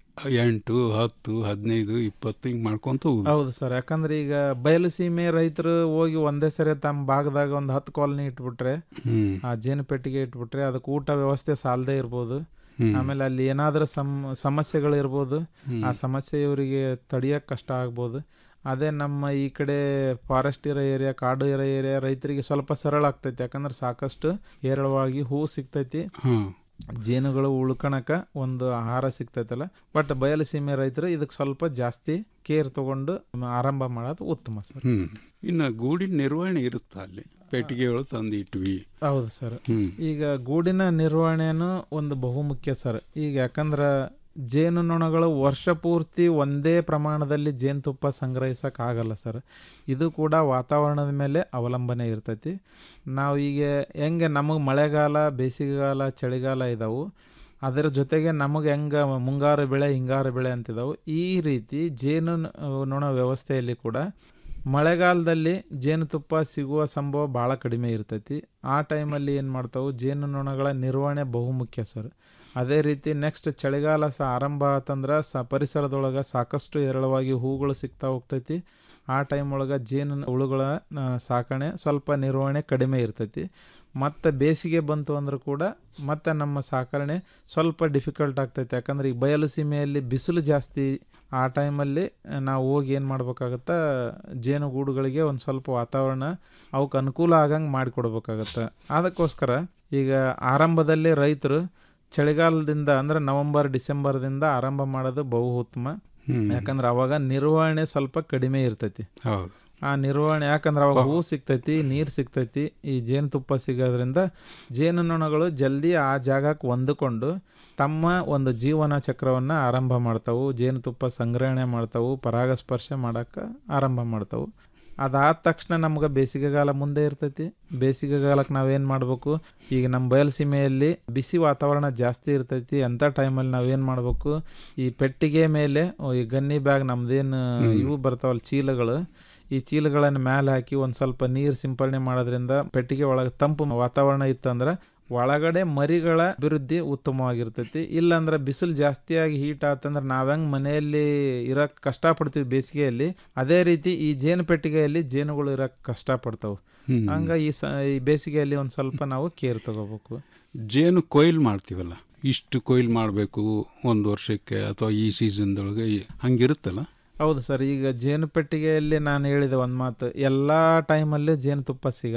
ಎಂಟು ಹತ್ತು ಹದಿನೈದು ಇಪ್ಪತ್ತು ಹಿಂಗೆ ಮಾಡ್ಕೊಂತ ಹೋಗುದು ಹೌದು ಸರ್ ಯಾಕಂದ್ರೆ ಈಗ ಬಯಲು ಸೀಮೆ ರೈತರು ಹೋಗಿ ಒಂದೇ ಸರಿ ತಮ್ಮ ಭಾಗದಾಗ ಒಂದು ಹತ್ತು ಕಾಲನಿ ಇಟ್ಬಿಟ್ರೆ ಹ್ಮ್. ಆ ಜೇನು ಪೆಟ್ಟಿಗೆ ಇಟ್ಬಿಟ್ರೆ ಅದಕ್ಕೆ ಊಟ ವ್ಯವಸ್ಥೆ ಸಾಲದೇ ಇರ್ಬೋದು ಹ್ಮ್. ಆಮೇಲೆ ಅಲ್ಲಿ ಏನಾದರೂ ಸಮ್ ಸಮಸ್ಯೆಗಳು ಇರ್ಬೋದು ಹ್ಮ್. ಆ ಸಮಸ್ಯೆ ಇವರಿಗೆ ತಡಿಯಕ್ಕೆ ಕಷ್ಟ ಆಗ್ಬೋದು ಅದೇ ನಮ್ಮ ಈ ಕಡೆ ಫಾರೆಸ್ಟ್ ಇರೋ ಏರಿಯಾ ಕಾಡು ಇರೋ ಏರಿಯಾ ರೈತರಿಗೆ ಸ್ವಲ್ಪ ಸರಳ ಆಗ್ತೈತಿ ಯಾಕಂದ್ರೆ ಸಾಕಷ್ಟು ಹೇರಳವಾಗಿ ಹೂ ಸಿಗ್ತೈತಿ ಹ್ಮ್. ಜೇನುಗಳು ಉಳ್ಕೊಳಕ ಒಂದು ಆಹಾರ ಸಿಗ್ತೈತಲ್ಲ ಬಟ್ ಬಯಲು ಸೀಮೆ ರೈತರು ಇದಕ್ಕೆ ಸ್ವಲ್ಪ ಜಾಸ್ತಿ ಕೇರ್ ತಗೊಂಡು ಆರಂಭ ಮಾಡೋದು ಉತ್ತಮ ಸರ್ ಹ್ಮ್ ಇನ್ನು ಗೂಡಿನ ನಿರ್ವಹಣೆ ಇರುತ್ತಾ ಅಲ್ಲಿ ಪೆಟ್ಟಿಗೆಗಳು ತಂದು ಇಟ್ವಿ ಹೌದು ಸರ್ ಹ್ಮ್. ಈಗ ಗೂಡಿನ ನಿರ್ವಹಣೆನೂ ಒಂದು ಬಹುಮುಖ್ಯ ಸರ್ ಈಗ ಯಾಕಂದ್ರೆ ಜೇನುನೊಣಗಳು ವರ್ಷ ಪೂರ್ತಿ ಒಂದೇ ಪ್ರಮಾಣದಲ್ಲಿ ಜೇನುತುಪ್ಪ ಸಂಗ್ರಹಿಸಕ್ ಆಗಲ್ಲ ಸರ್ ಇದು ಕೂಡ ವಾತಾವರಣದ ಮೇಲೆ ಅವಲಂಬನೆ ಇರ್ತೈತಿ ನಾವು ಈಗ ಹೆಂಗೆ ನಮಗೆ ಮಳೆಗಾಲ ಬೇಸಿಗೆಗಾಲ ಚಳಿಗಾಲ ಇದಾವು ಅದರ ಜೊತೆಗೆ ನಮಗೆ ಹೆಂಗೆ ಮುಂಗಾರು ಬೆಳೆ ಹಿಂಗಾರು ಬೆಳೆ ಅಂತಿದಾವು ಈ ರೀತಿ ಜೇನು ನೊಣ ವ್ಯವಸ್ಥೆಯಲ್ಲಿ ಕೂಡ ಮಳೆಗಾಲದಲ್ಲಿ ಜೇನುತುಪ್ಪ ಸಿಗುವ ಸಂಭವ ಭಾಳ ಕಡಿಮೆ ಇರ್ತೈತಿ ಆ ಟೈಮಲ್ಲಿ ಏನು ಮಾಡ್ತಾವು ಜೇನುನೊಣಗಳ ನಿರ್ವಹಣೆ ಬಹುಮುಖ್ಯ ಸರ್ ಅದೇ ರೀತಿ ನೆಕ್ಸ್ಟ್ ಚಳಿಗಾಲ ಸಹ ಆರಂಭ ಆತಂದ್ರೆ ಸ ಪರಿಸರದೊಳಗೆ ಸಾಕಷ್ಟು ಹೇರಳವಾಗಿ ಹೂಗಳು ಸಿಗ್ತಾ ಹೋಗ್ತೈತಿ ಆ ಟೈಮ್ ಒಳಗೆ ಜೇನು ಹುಳುಗಳ ಆ, ಸಾಕಣೆ ಸ್ವಲ್ಪ ನಿರ್ವಹಣೆ ಕಡಿಮೆ ಇರ್ತೈತಿ ಮತ್ತು ಬೇಸಿಗೆ ಬಂತು ಅಂದ್ರೆ ಕೂಡ ಮತ್ತೆ ನಮ್ಮ ಸಾಕಣೆ ಸ್ವಲ್ಪ ಡಿಫಿಕಲ್ಟ್ ಆಗ್ತೈತೆ ಯಾಕಂದ್ರೆ ಈಗ ಬಯಲು ಸೀಮೆಯಲ್ಲಿ ಬಿಸಿಲು ಜಾಸ್ತಿ ಆ ಟೈಮಲ್ಲಿ ನಾವು ಹೋಗಿ ಏನು ಮಾಡ್ಬೇಕಾಗತ್ತೆ ಜೇನುಗೂಡುಗಳಿಗೆ ಒಂದು ಸ್ವಲ್ಪ ವಾತಾವರಣ ಅವಕ್ಕೆ ಅನುಕೂಲ ಆಗಂಗೆ ಮಾಡಿಕೊಡ್ಬೇಕಾಗತ್ತೆ ಅದಕ್ಕೋಸ್ಕರ ಈಗ ಆರಂಭದಲ್ಲಿ ರೈತರು ಚಳಿಗಾಲದಿಂದ ಅಂದ್ರೆ ನವೆಂಬರ್ ಡಿಸೆಂಬರ್ದಿಂದ ಆರಂಭ ಮಾಡೋದು ಬಹು ಉತ್ತಮ ಹ್ಮ್. ಯಾಕಂದ್ರೆ ಅವಾಗ ನಿರ್ವಹಣೆ ಸ್ವಲ್ಪ ಕಡಿಮೆ ಇರ್ತೈತಿ ಹೌದು ಆ ನಿರ್ವಹಣೆ ಯಾಕಂದ್ರೆ ಅವಾಗ ಹೂ ಸಿಗ್ತೈತಿ ನೀರು ಸಿಗ್ತೈತಿ ಈ ಜೇನುತುಪ್ಪ ಸಿಗೋದ್ರಿಂದ ಜೇನುನೊಣಗಳು ಜಲ್ದಿ ಆ ಜಾಗಕ್ಕೆ ಹೊಂದಿಕೊಂಡು ತಮ್ಮ ಒಂದು ಜೀವನ ಚಕ್ರವನ್ನು ಆರಂಭ ಮಾಡ್ತಾವು ಜೇನುತುಪ್ಪ ಸಂಗ್ರಹಣೆ ಮಾಡ್ತಾವು ಪರಾಗಸ್ಪರ್ಶ ಮಾಡೋಕ್ಕೆ ಆರಂಭ ಮಾಡ್ತಾವು ಅದಾದ ತಕ್ಷಣ ನಮ್ಗೆ ಬೇಸಿಗೆಗಾಲ ಮುಂದೆ ಇರ್ತೈತಿ ಬೇಸಿಗೆಗಾಲಕ್ಕೆ ನಾವೇನು ಮಾಡಬೇಕು ಈಗ ನಮ್ಮ ಬಯಲುಸೀಮೆಯಲ್ಲಿ ಬಿಸಿ ವಾತಾವರಣ ಜಾಸ್ತಿ ಇರ್ತೈತಿ ಅಂಥ ಟೈಮಲ್ಲಿ ನಾವೇನು ಮಾಡಬೇಕು ಈ ಪೆಟ್ಟಿಗೆ ಮೇಲೆ ಓ, ಈ ಗನ್ನಿ ಬ್ಯಾಗ್ ನಮ್ದೇನು ಇವು ಬರ್ತಾವಲ್ಲ ಚೀಲಗಳು ಈ ಚೀಲಗಳನ್ನು ಮೇಲೆ ಹಾಕಿ ಒಂದು ಸ್ವಲ್ಪ ನೀರು ಸಿಂಪರಣೆ ಮಾಡೋದ್ರಿಂದ ಪೆಟ್ಟಿಗೆ ಒಳಗೆ ತಂಪು ವಾತಾವರಣ ಇತ್ತಂದ್ರೆ ಒಳಗಡೆ ಮರಿಗಳ ಅಭಿವೃದ್ಧಿ ಉತ್ತಮವಾಗಿರ್ತೈತಿ ಇಲ್ಲಾಂದ್ರೆ ಬಿಸಿಲು ಜಾಸ್ತಿಯಾಗಿ ಹೀಟ್ ಆತಂದ್ರೆ ನಾವ್ ಹೆಂಗ್ ಮನೆಯಲ್ಲಿ ಇರಕ್ ಕಷ್ಟಪಡ್ತೀವಿ ಬೇಸಿಗೆಯಲ್ಲಿ ಅದೇ ರೀತಿ ಈ ಜೇನು ಪೆಟ್ಟಿಗೆಯಲ್ಲಿ ಜೇನುಗಳು ಇರಕ್ ಕಷ್ಟಪಡ್ತಾವೆ ಹ್ಮ್. ಹಂಗ ಈ ಸ ಈ ಬೇಸಿಗೆಯಲ್ಲಿ ಒಂದು ಸ್ವಲ್ಪ ನಾವು ಕೇರ್ ತಗೋಬೇಕು ಜೇನು ಕೊಯ್ಲು ಮಾಡ್ತೀವಲ್ಲ ಇಷ್ಟು ಕೊಯ್ಲು ಮಾಡಬೇಕು ಒಂದು ವರ್ಷಕ್ಕೆ ಅಥವಾ ಈ ಸೀಸನ್ದೊಳಗೆ ಹಂಗಿರುತ್ತಲ್ಲ ಹೌದು ಸರ್ ಈಗ ಜೇನು ಪೆಟ್ಟಿಗೆಯಲ್ಲಿ ನಾನು ಹೇಳಿದ ಒಂದು ಮಾತು ಎಲ್ಲ ಟೈಮಲ್ಲೂ ಜೇನುತುಪ್ಪ ಸಿಗಲ್ಲ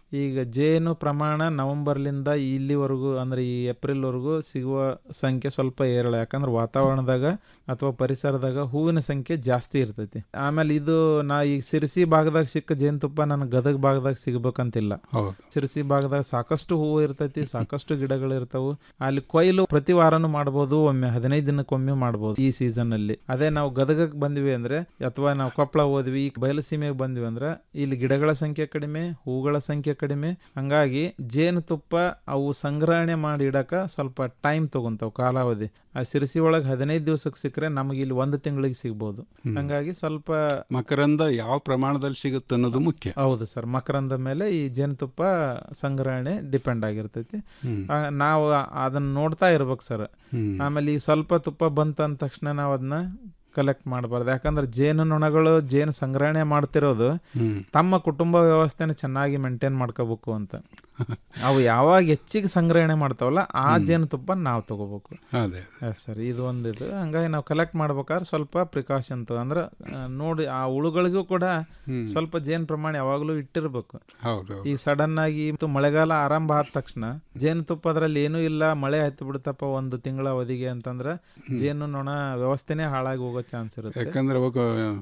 ಈಗ ಜೇನು ಪ್ರಮಾಣ ನವೆಂಬರ್ಲಿಂದ ಇಲ್ಲಿವರೆಗೂ ಅಂದ್ರೆ ಈ ಏಪ್ರಿಲ್ವರೆಗೂ ಸಿಗುವ ಸಂಖ್ಯೆ ಸ್ವಲ್ಪ ಏರಳ ಯಾಕಂದ್ರೆ ವಾತಾವರಣದಾಗ ಅಥವಾ ಪರಿಸರದಾಗ ಹೂವಿನ ಸಂಖ್ಯೆ ಜಾಸ್ತಿ ಇರ್ತೈತಿ ಆಮೇಲೆ ಇದು ನಾ ಈಗ ಸಿರ್ಸಿ ಭಾಗದಾಗ ಸಿಕ್ಕ ಜೇನುತುಪ್ಪ ನನ್ನ ಗದಗ ಭಾಗದಾಗ ಸಿಗ್ಬೇಕಂತಿಲ್ಲ ಹೌದು ಸಿರ್ಸಿ ಭಾಗದಾಗ ಸಾಕಷ್ಟು ಹೂವು ಇರ್ತೈತಿ ಸಾಕಷ್ಟು ಗಿಡಗಳು ಇರ್ತಾವು ಅಲ್ಲಿ ಕೊಯ್ಲು ಪ್ರತಿ ವಾರನೂ ಮಾಡ್ಬೋದು ಒಮ್ಮೆ ಹದಿನೈದು ದಿನಕ್ಕೊಮ್ಮೆ ಮಾಡ್ಬೋದು ಈ ಸೀಸನ್ ಅಲ್ಲಿ ಅದೇ ನಾವು ಗದಗಕ್ಕೆ ಬಂದ್ವಿ ಅಂದ್ರೆ ಅಥವಾ ನಾವು ಕೊಪ್ಪಳ ಹೋದ್ವಿ ಈ ಬಯಲು ಸೀಮೆಗೆ ಬಂದ್ವಿ ಅಂದ್ರೆ ಇಲ್ಲಿ ಗಿಡಗಳ ಸಂಖ್ಯೆ ಕಡಿಮೆ ಹೂಗಳ ಸಂಖ್ಯೆ ಕಡಿಮೆ ಹಂಗಾಗಿ ಜೇನುತುಪ್ಪ ಅವು ಸಂಗ್ರಹಣೆ ಮಾಡಿ ಇಡಕ ಸ್ವಲ್ಪ ಟೈಮ್ ತಗೊಂತಾವ್ ಕಾಲಾವಧಿ ಆ ಸಿರ್ಸಿ ಒಳಗೆ ಹದಿನೈದು ದಿವಸಕ್ಕೆ ಸಿಕ್ಕರೆ ನಮಗೆ ಇಲ್ಲಿ ಒಂದು ತಿಂಗಳಿಗೆ ಸಿಗ್ಬೋದು ಹ್ಮ್. ಹಂಗಾಗಿ ಸ್ವಲ್ಪ ಮಕರಂದ ಯಾವ ಪ್ರಮಾಣದಲ್ಲಿ ಸಿಗುತ್ತೆ ಅನ್ನೋದು ಮುಖ್ಯ ಹೌದು ಸರ್ ಮಕರಂದ ಮೇಲೆ ಈ ಜೇನುತುಪ್ಪ ಸಂಗ್ರಹಣೆ ಡಿಪೆಂಡ್ ಆಗಿರ್ತೈತಿ ಹ್ಮ್. ಆ, ನಾವು ಅದನ್ನ ನೋಡ್ತಾ ಇರ್ಬೇಕು ಸರ್ ಹ್ಮ್. ಆಮೇಲೆ ಈ ಸ್ವಲ್ಪ ತುಪ್ಪ ಬಂತ ಅಂದ ತಕ್ಷಣ ನಾವು ಅದನ್ನ ಕಲೆಕ್ಟ್ ಮಾಡಬಾರ್ದು ಯಾಕಂದ್ರೆ ಜೇನು ನೊಣಗಳು ಜೇನು ಸಂಗ್ರಹಣೆ ಮಾಡ್ತಿರೋದು ಹ್ಮ್. ತಮ್ಮ ಕುಟುಂಬ ವ್ಯವಸ್ಥೆನ ಚೆನ್ನಾಗಿ ಮೇಂಟೈನ್ ಮಾಡ್ಕೋಬೇಕು ಅಂತ ಅವು ಯಾವಾಗ ಹೆಚ್ಚಿಗೆ ಸಂಗ್ರಹಣೆ ಮಾಡ್ತಾವಲ್ಲ ಆ ಹ್ಮ್. ಜೇನುತುಪ್ಪ ನಾವು ತಗೋಬೇಕು ಅದೇ ಸರ್ ಇದು ಒಂದಿದು ಹಂಗಾಗಿ ನಾವು ಕಲೆಕ್ಟ್ ಮಾಡ್ಬೇಕಾದ್ರೆ ಸ್ವಲ್ಪ ಪ್ರಿಕಾಷನ್ ಅಂದ್ರೆ ಆ, ನೋಡಿ ಆ ಹುಳುಗಳಿಗೂ ಕೂಡ ಹ್ಮ್. ಸ್ವಲ್ಪ ಜೇನು ಪ್ರಮಾಣ ಯಾವಾಗಲೂ ಇಟ್ಟಿರ್ಬೇಕು ಹೌದು ಈ ಸಡನ್ ಆಗಿ ಮತ್ತು ಮಳೆಗಾಲ ಆರಂಭ ಆದ ತಕ್ಷಣ ಜೇನುತುಪ್ಪ ಅದ್ರಲ್ಲಿ ಏನೂ ಇಲ್ಲ ಮಳೆ ಹತ್ತಿ ಬಿಡುತ್ತಪ್ಪ ಒಂದು ತಿಂಗಳ ಅವಧಿಗೆ ಅಂತಂದ್ರೆ ಜೇನು ನೊಣ ವ್ಯವಸ್ಥೆನೇ ಹಾಳಾಗಿ ಹೋಗೋ ಚಾನ್ಸ್ ಇರುತ್ತೆ ಯಾಕಂದ್ರೆ ಅವಾಗ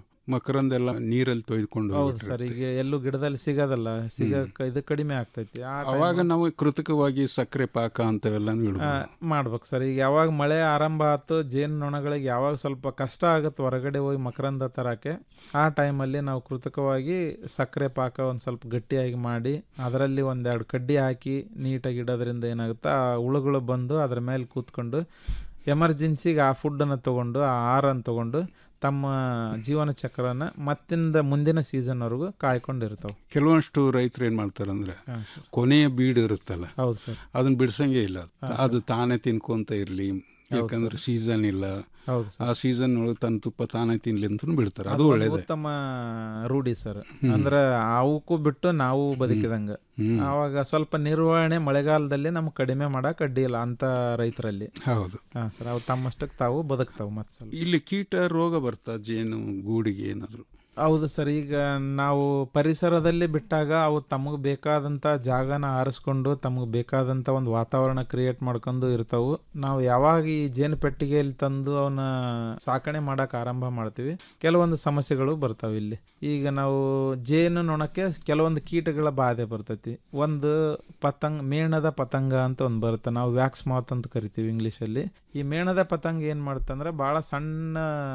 ಮಕರಂದ ಎಲ್ಲ ನೀರಲ್ಲಿ ತೊಯ್ದುಕೊಂಡು ಹೌದು ಸರ್ ಈಗ ಎಲ್ಲೂ ಗಿಡದಲ್ಲಿ ಸಿಗೋದಲ್ಲ ಸಿಗಕ್ಕೆ ಇದು ಕಡಿಮೆ ಆಗ್ತೈತಿ ಆ time ಅವಾಗ ನಾವು ಕೃತಕವಾಗಿ ಸಕ್ಕರೆ ಪಾಕ ಅಂತವೆಲ್ಲ ಆ, ಮಾಡ್ಬೇಕು ಸರ್ ಈಗ ಯಾವಾಗ ಮಳೆ ಆರಂಭ ಆಯ್ತು ಜೇನು ನೊಣಗಳಿಗೆ ಯಾವಾಗ ಸ್ವಲ್ಪ ಕಷ್ಟ ಆಗುತ್ತೆ ಹೊರಗಡೆ ಹೋಗಿ ಮಕರಂದ ತರಕ್ಕೆ ಆ ಟೈಮಲ್ಲಿ ನಾವು ಕೃತಕವಾಗಿ ಸಕ್ಕರೆ ಪಾಕ ಒಂದು ಸ್ವಲ್ಪ ಗಟ್ಟಿಯಾಗಿ ಮಾಡಿ ಅದರಲ್ಲಿ ಒಂದೆರಡು ಕಡ್ಡಿ ಹಾಕಿ ನೀಟಾಗಿ ಇಡೋದ್ರಿಂದ ಏನಾಗುತ್ತೆ ಆ ಹುಳುಗಳು ಬಂದು ಅದ್ರ ಮೇಲೆ ಕೂತ್ಕೊಂಡು ಎಮರ್ಜೆನ್ಸಿಗೆ ಆ ಫುಡ್ಡನ್ನು ತಗೊಂಡು ಆ ಆಹಾರನ ತಗೊಂಡು ತಮ್ಮ ಜೀವನ ಚಕ್ರನ ಮತ್ತಿಂದ ಮುಂದಿನ ಸೀಸನ್ವರೆಗೂ ಕಾಯ್ಕೊಂಡಿರ್ತಾವೆ ಕೆಲವಷ್ಟು ರೈತರು ಏನ್ ಮಾಡ್ತಾರೆ ಅಂದ್ರೆ ಹಾ, ಕೊನೆಯ ಬೀಡು ಇರುತ್ತಲ್ಲ ಹೌದು ಸರ್ ಅದನ್ನ ಬಿಡ್ಸಂಗೆ ಇಲ್ಲ ಹಾ, ಅದು ತಾನೇ ತಿನ್ಕೊಂತ ಇರ್ಲಿ ಯಾಕಂದ್ರೆ ಸೀಸನ್ ಇಲ್ಲ ಹೌದು ಆ ಸೀಸನ್ ಒಳಗೆ ತನ್ನ ತುಪ್ಪ ತಾನೇ ತಿನ್ಲಿ ಅಂತ ಬಿಡ್ತಾರೆ ಅದು ಅದು ಒಂದು ಒಳ್ಳೇದೇ ಉತ್ತಮ ರೂಢಿ ಸರ್ ಹ್ಮ್. ಅಂದ್ರೆ ಅವಕ್ಕೂ ಬಿಟ್ಟು ನಾವು ಬದುಕಿದಂಗ ಹ್ಮ್. ಅವಾಗ ಸ್ವಲ್ಪ ನಿರ್ವಹಣೆ ಮಳೆಗಾಲದಲ್ಲಿ ನಮ್ಗೆ ಕಡಿಮೆ ಮಾಡಕ್ ಅಡ್ಡಿಯಿಲ್ಲ ಅಂತ ರೈತರಲ್ಲಿ ಹೌದು ಹಾ ಸರ್ ಅವು ತಮ್ಮಷ್ಟಕ್ಕೆ ತಾವು ಬದುಕ್ತಾವು ಮತ್ತೆ ಸ್ವಲ್ಪ ಇಲ್ಲಿ ಕೀಟ ರೋಗ ಬರ್ತಾ ಜೇನು ಗೂಡಿಗೆ ಏನಾದ್ರು ಹೌದು ಸರ್ ಈಗ ನಾವು ಪರಿಸರದಲ್ಲಿ ಬಿಟ್ಟಾಗ ಅವು ತಮಗೆ ಬೇಕಾದಂಥ ಜಾಗನ ಆರಿಸ್ಕೊಂಡು ತಮಗೆ ಬೇಕಾದಂಥ ಒಂದು ವಾತಾವರಣ ಕ್ರಿಯೇಟ್ ಮಾಡ್ಕೊಂಡು ಇರ್ತಾವು ನಾವು ಯಾವಾಗ ಈ ಜೇನು ಪೆಟ್ಟಿಗೆಯಲ್ಲಿ ತಂದು ಅವನ್ನ ಸಾಕಣೆ ಮಾಡಕ್ ಆರಂಭ ಮಾಡ್ತೀವಿ ಕೆಲವೊಂದು ಸಮಸ್ಯೆಗಳು ಬರ್ತಾವೆ ಇಲ್ಲಿ ಈಗ ನಾವು ಜೇನು ನೊಣಕ್ಕೆ ಕೆಲವೊಂದು ಕೀಟಗಳ ಬಾಧೆ ಬರ್ತೈತಿ ಒಂದು ಪತಂಗ ಮೇಣದ ಪತಂಗ ಅಂತ ಒಂದು ಬರುತ್ತೆ ನಾವು ವ್ಯಾಕ್ಸ್ ಮಾತ್ ಅಂತ ಕರಿತೀವಿ ಇಂಗ್ಲೀಷಲ್ಲಿ ಈ ಮೇಣದ ಪತಂಗ ಏನ್ ಮಾಡುತ್ತಂದ್ರೆ ಬಹಳ ಸಣ್ಣ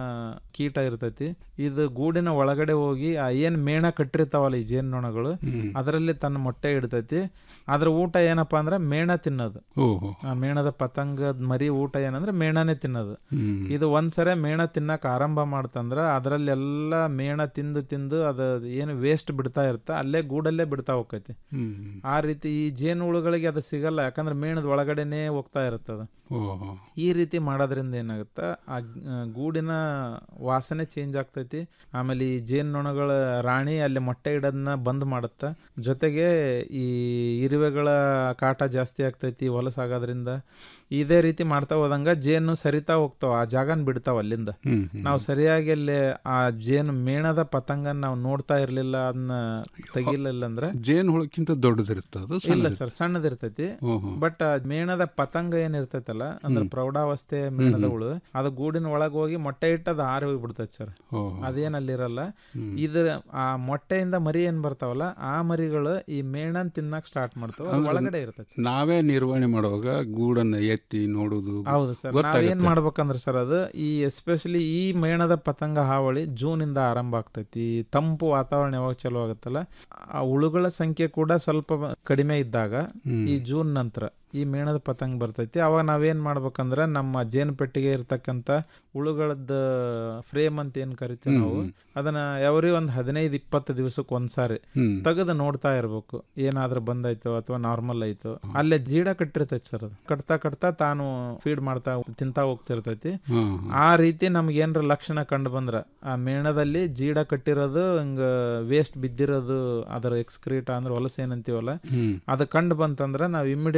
ಕೀಟ ಇರ್ತೈತಿ ಇದು ಗೂಡಿನ ಒಳಗಡೆ ಹೋಗಿ ಆ ಏನ್ ಮೇಣ ಕಟ್ಟಿರ್ತಾವಲ್ಲ ಈ ಜೇನು ನೊಣಗಳು ಹ್ಮ್. ಅದರಲ್ಲಿ ತನ್ನ ಮೊಟ್ಟೆ ಇಡ್ತೈತಿ ಅದ್ರ ಊಟ ಏನಪ್ಪಾ ಅಂದ್ರೆ ಮೇಣ ತಿನ್ನೋದು ಓಹೋ ಆ ಮೇಣದ ಪತಂಗದ ಮರಿ ಊಟ ಏನಂದ್ರೆ ಮೇಣನೇ ತಿನ್ನೋದು ಹ್ಮ್. ಇದು ಒಂದ್ಸರಿ ಮೇಣ ತಿನ್ನಕ್ ಆರಂಭ ಮಾಡ್ತಂದ್ರ ಅದ್ರಲ್ಲೆಲ್ಲ ಮೇಣ ತಿಂದು ತಿಂದು ಅದು ಏನು ವೇಸ್ಟ್ ಬಿಡ್ತಾ ಇರ್ತ ಅಲ್ಲೇ ಗೂಡಲ್ಲೇ ಬಿಡ್ತಾ ಹೋಗ್ತೈತಿ ಹ್ಮ್. ಆ ರೀತಿ ಈ ಜೇನು ಹುಳುಗಳಿಗೆ ಅದು ಸಿಗಲ್ಲ ಯಾಕಂದ್ರೆ ಮೇಣದ ಒಳಗಡೆನೆ ಹೋಗ್ತಾ ಇರ್ತದ ಓಹೋ ಈ ರೀತಿ ಮಾಡೋದ್ರಿಂದ ಏನಾಗುತ್ತೆ ಆ ಗ್- ಆ ಗೂಡಿನ ವಾಸನೆ ಚೇಂಜ್ ಆಗ್ತೈತಿ ಆಮೇಲೆ ಈ ಜೇನು ನೊಣಗಳ ರಾಣಿ ಅಲ್ಲಿ ಮೊಟ್ಟೆ ಇಡೋದನ್ನ ಬಂದ್ ಮಾಡುತ್ತೆ ಜೊತೆಗೆ ಈ ಇರುವೆಗಳ ಕಾಟ ಜಾಸ್ತಿ ಆಗ್ತೈತಿ ಹೊಲಸಾಗೋದ್ರಿಂದ ಇದೇ ರೀತಿ ಮಾಡ್ತಾ ಹೋದಂಗ ಜೇನು ಸರಿತಾ ಹೋಗ್ತಾವ ಆ ಜಾಗನ ಬಿಡ್ತಾವ ಅಲ್ಲಿಂದ ಹ್ಮ್, ಹ್ಮ್. ನಾವು ಸರಿಯಾಗಿ ಅಲ್ಲಿ ಆ ಜೇನು ಮೇಣದ ಪತಂಗನ ನಾವು ನೋಡ್ತಾ ಇರ್ಲಿಲ್ಲ ಅದನ್ನ ತೆಗಿಲಿಲ್ಲ ಅಂದ್ರೆ ಜೇನು ಹುಳಕ್ಕಿಂತ ದೊಡ್ಡದಿರುತ್ತೆ ಅದು ಇಲ್ಲ ಸಣ್ಣದಿರುತ್ತೆ. ಸರ್ ಸಣ್ಣದಿರ್ತೈತಿ ಓಹೋ. ಬಟ್ ಮೇಣದ ಪತಂಗ ಏನಿರ್ತೈತಲ್ಲ ಅಂದ್ರೆ ಹ್ಮ್. ಪ್ರೌಢಾವಸ್ಥೆ ಮೇಣದ ಹ್ಮ್. ಹುಳು ಅದು ಗೂಡಿನ ಒಳಗೆ ಹೋಗಿ ಮೊಟ್ಟೆ ಇಟ್ಟದ ಹಾರಿ ಹೋಗ್ಬಿಡ್ತೈತಿ ಸರ್ ಓಹೋ. ಅದೇನ್ ಅಲ್ಲಿರಲ್ಲ ಹ್ಮ್. ಇದ್ರ ಆ ಮೊಟ್ಟೆಯಿಂದ ಮರಿ ಏನ್ ಬರ್ತಾವಲ್ಲ ಆ ಮರಿಗಳು ಈ ಮೇಣನ್ ತಿನ್ನಕ್ ಸ್ಟಾರ್ಟ್ ಮಾಡ್ತಾವ ಅದು ಅಂದ್ರೆ ಒಳಗಡೆ ಇರ್ತೈತಿ ನಾವೇ ನಿರ್ವಹಣೆ ಮಾಡುವಾಗ ಗೂಡನ್ನ ಎತ್ತಿ ನೋಡುದು ಹೌದು ಸರ್ ನಾವ್ ಗೊತ್ತಾಗುತ್ತೆ. ಏನ್ ಮಾಡ್ಬೇಕಂದ್ರೆ ಸರ್ ಅದು ಈ ಎಸ್ಪೆಷಲಿ ಈ ಮೇಣದ ಪತಂಗ ಹಾವಳಿ ಜೂನ್ ಇಂದ ಆರಂಭ ಆಗ್ತೈತಿ ತಂಪು ವಾತಾವರಣ ಯಾವಾಗ ಚಲೋ ಆಗುತ್ತಲ್ಲ ಆ ಹುಳುಗಳ ಸಂಖ್ಯೆ ಕೂಡ ಸ್ವಲ್ಪ ಕಡಿಮೆ ಇದ್ದಾಗ ಹ್ಮ್. ಈ ಜೂನ್ ನಂತರ ಈ ಮೇಣದ ಪತಂಗ ಬರ್ತೈತಿ ಅವಾಗ ನಾವೇನ್ ಮಾಡ್ಬೇಕಂದ್ರೆ ನಮ್ಮ ಜೇನು ಪೆಟ್ಟಿಗೆ ಇರ್ತಕ್ಕಂಥ ಹುಳುಗಳದ್ದು ಫ್ರೇಮ್ ಅಂತ ಏನ್ ಕರಿತೀವಿ ನಾವು ಹ್ಮ್. ಅದನ್ನ ಎವ್ರಿ ಒಂದ್ ಹದಿನೈದು ಇಪ್ಪತ್ತು ದಿವಸಕ್ಕೆ ಒಂದ್ಸಾರಿ ಹ್ಮ್. ತೆಗೆದು ನೋಡ್ತಾ ಇರ್ಬೇಕು ಏನಾದ್ರೂ ಬಂದಾಯ್ತು ಅಥವಾ ನಾರ್ಮಲ್ ಆಯ್ತು ಅಲ್ಲೇ ಜೀಡ ಕಟ್ಟಿರ್ತೈತಿ ಸರ್ ಅದು ಕಟ್ತಾ ಕಟ್ತಾ ತಾನು ಫೀಡ್ ಮಾಡ್ತಾ ತಿಂತಾ ಹೋಗ್ತಿರ್ತೈತಿ ಹ್ಮ್, ಆ ರೀತಿ ನಮ್ಗೆ ಏನ್ರ ಲಕ್ಷಣ ಕಂಡು ಬಂದ್ರ ಆ ಮೇಣದಲ್ಲಿ ಜೀಡ ಕಟ್ಟಿರೋದು ಹಿಂಗ ವೇಸ್ಟ್ ಬಿದ್ದಿರೋದು ಅದರ ಎಕ್ಸ್ಕ್ರೀಟ ಅಂದ್ರೆ ಹೊಲಸು ಏನಂತೀವಲ್ಲ ಹ್ಮ್. ಅದು ಕಂಡು ಬಂತಂದ್ರ ನಾವು ಇಮಿಡಿಯೇಟ್ ಆಗಿ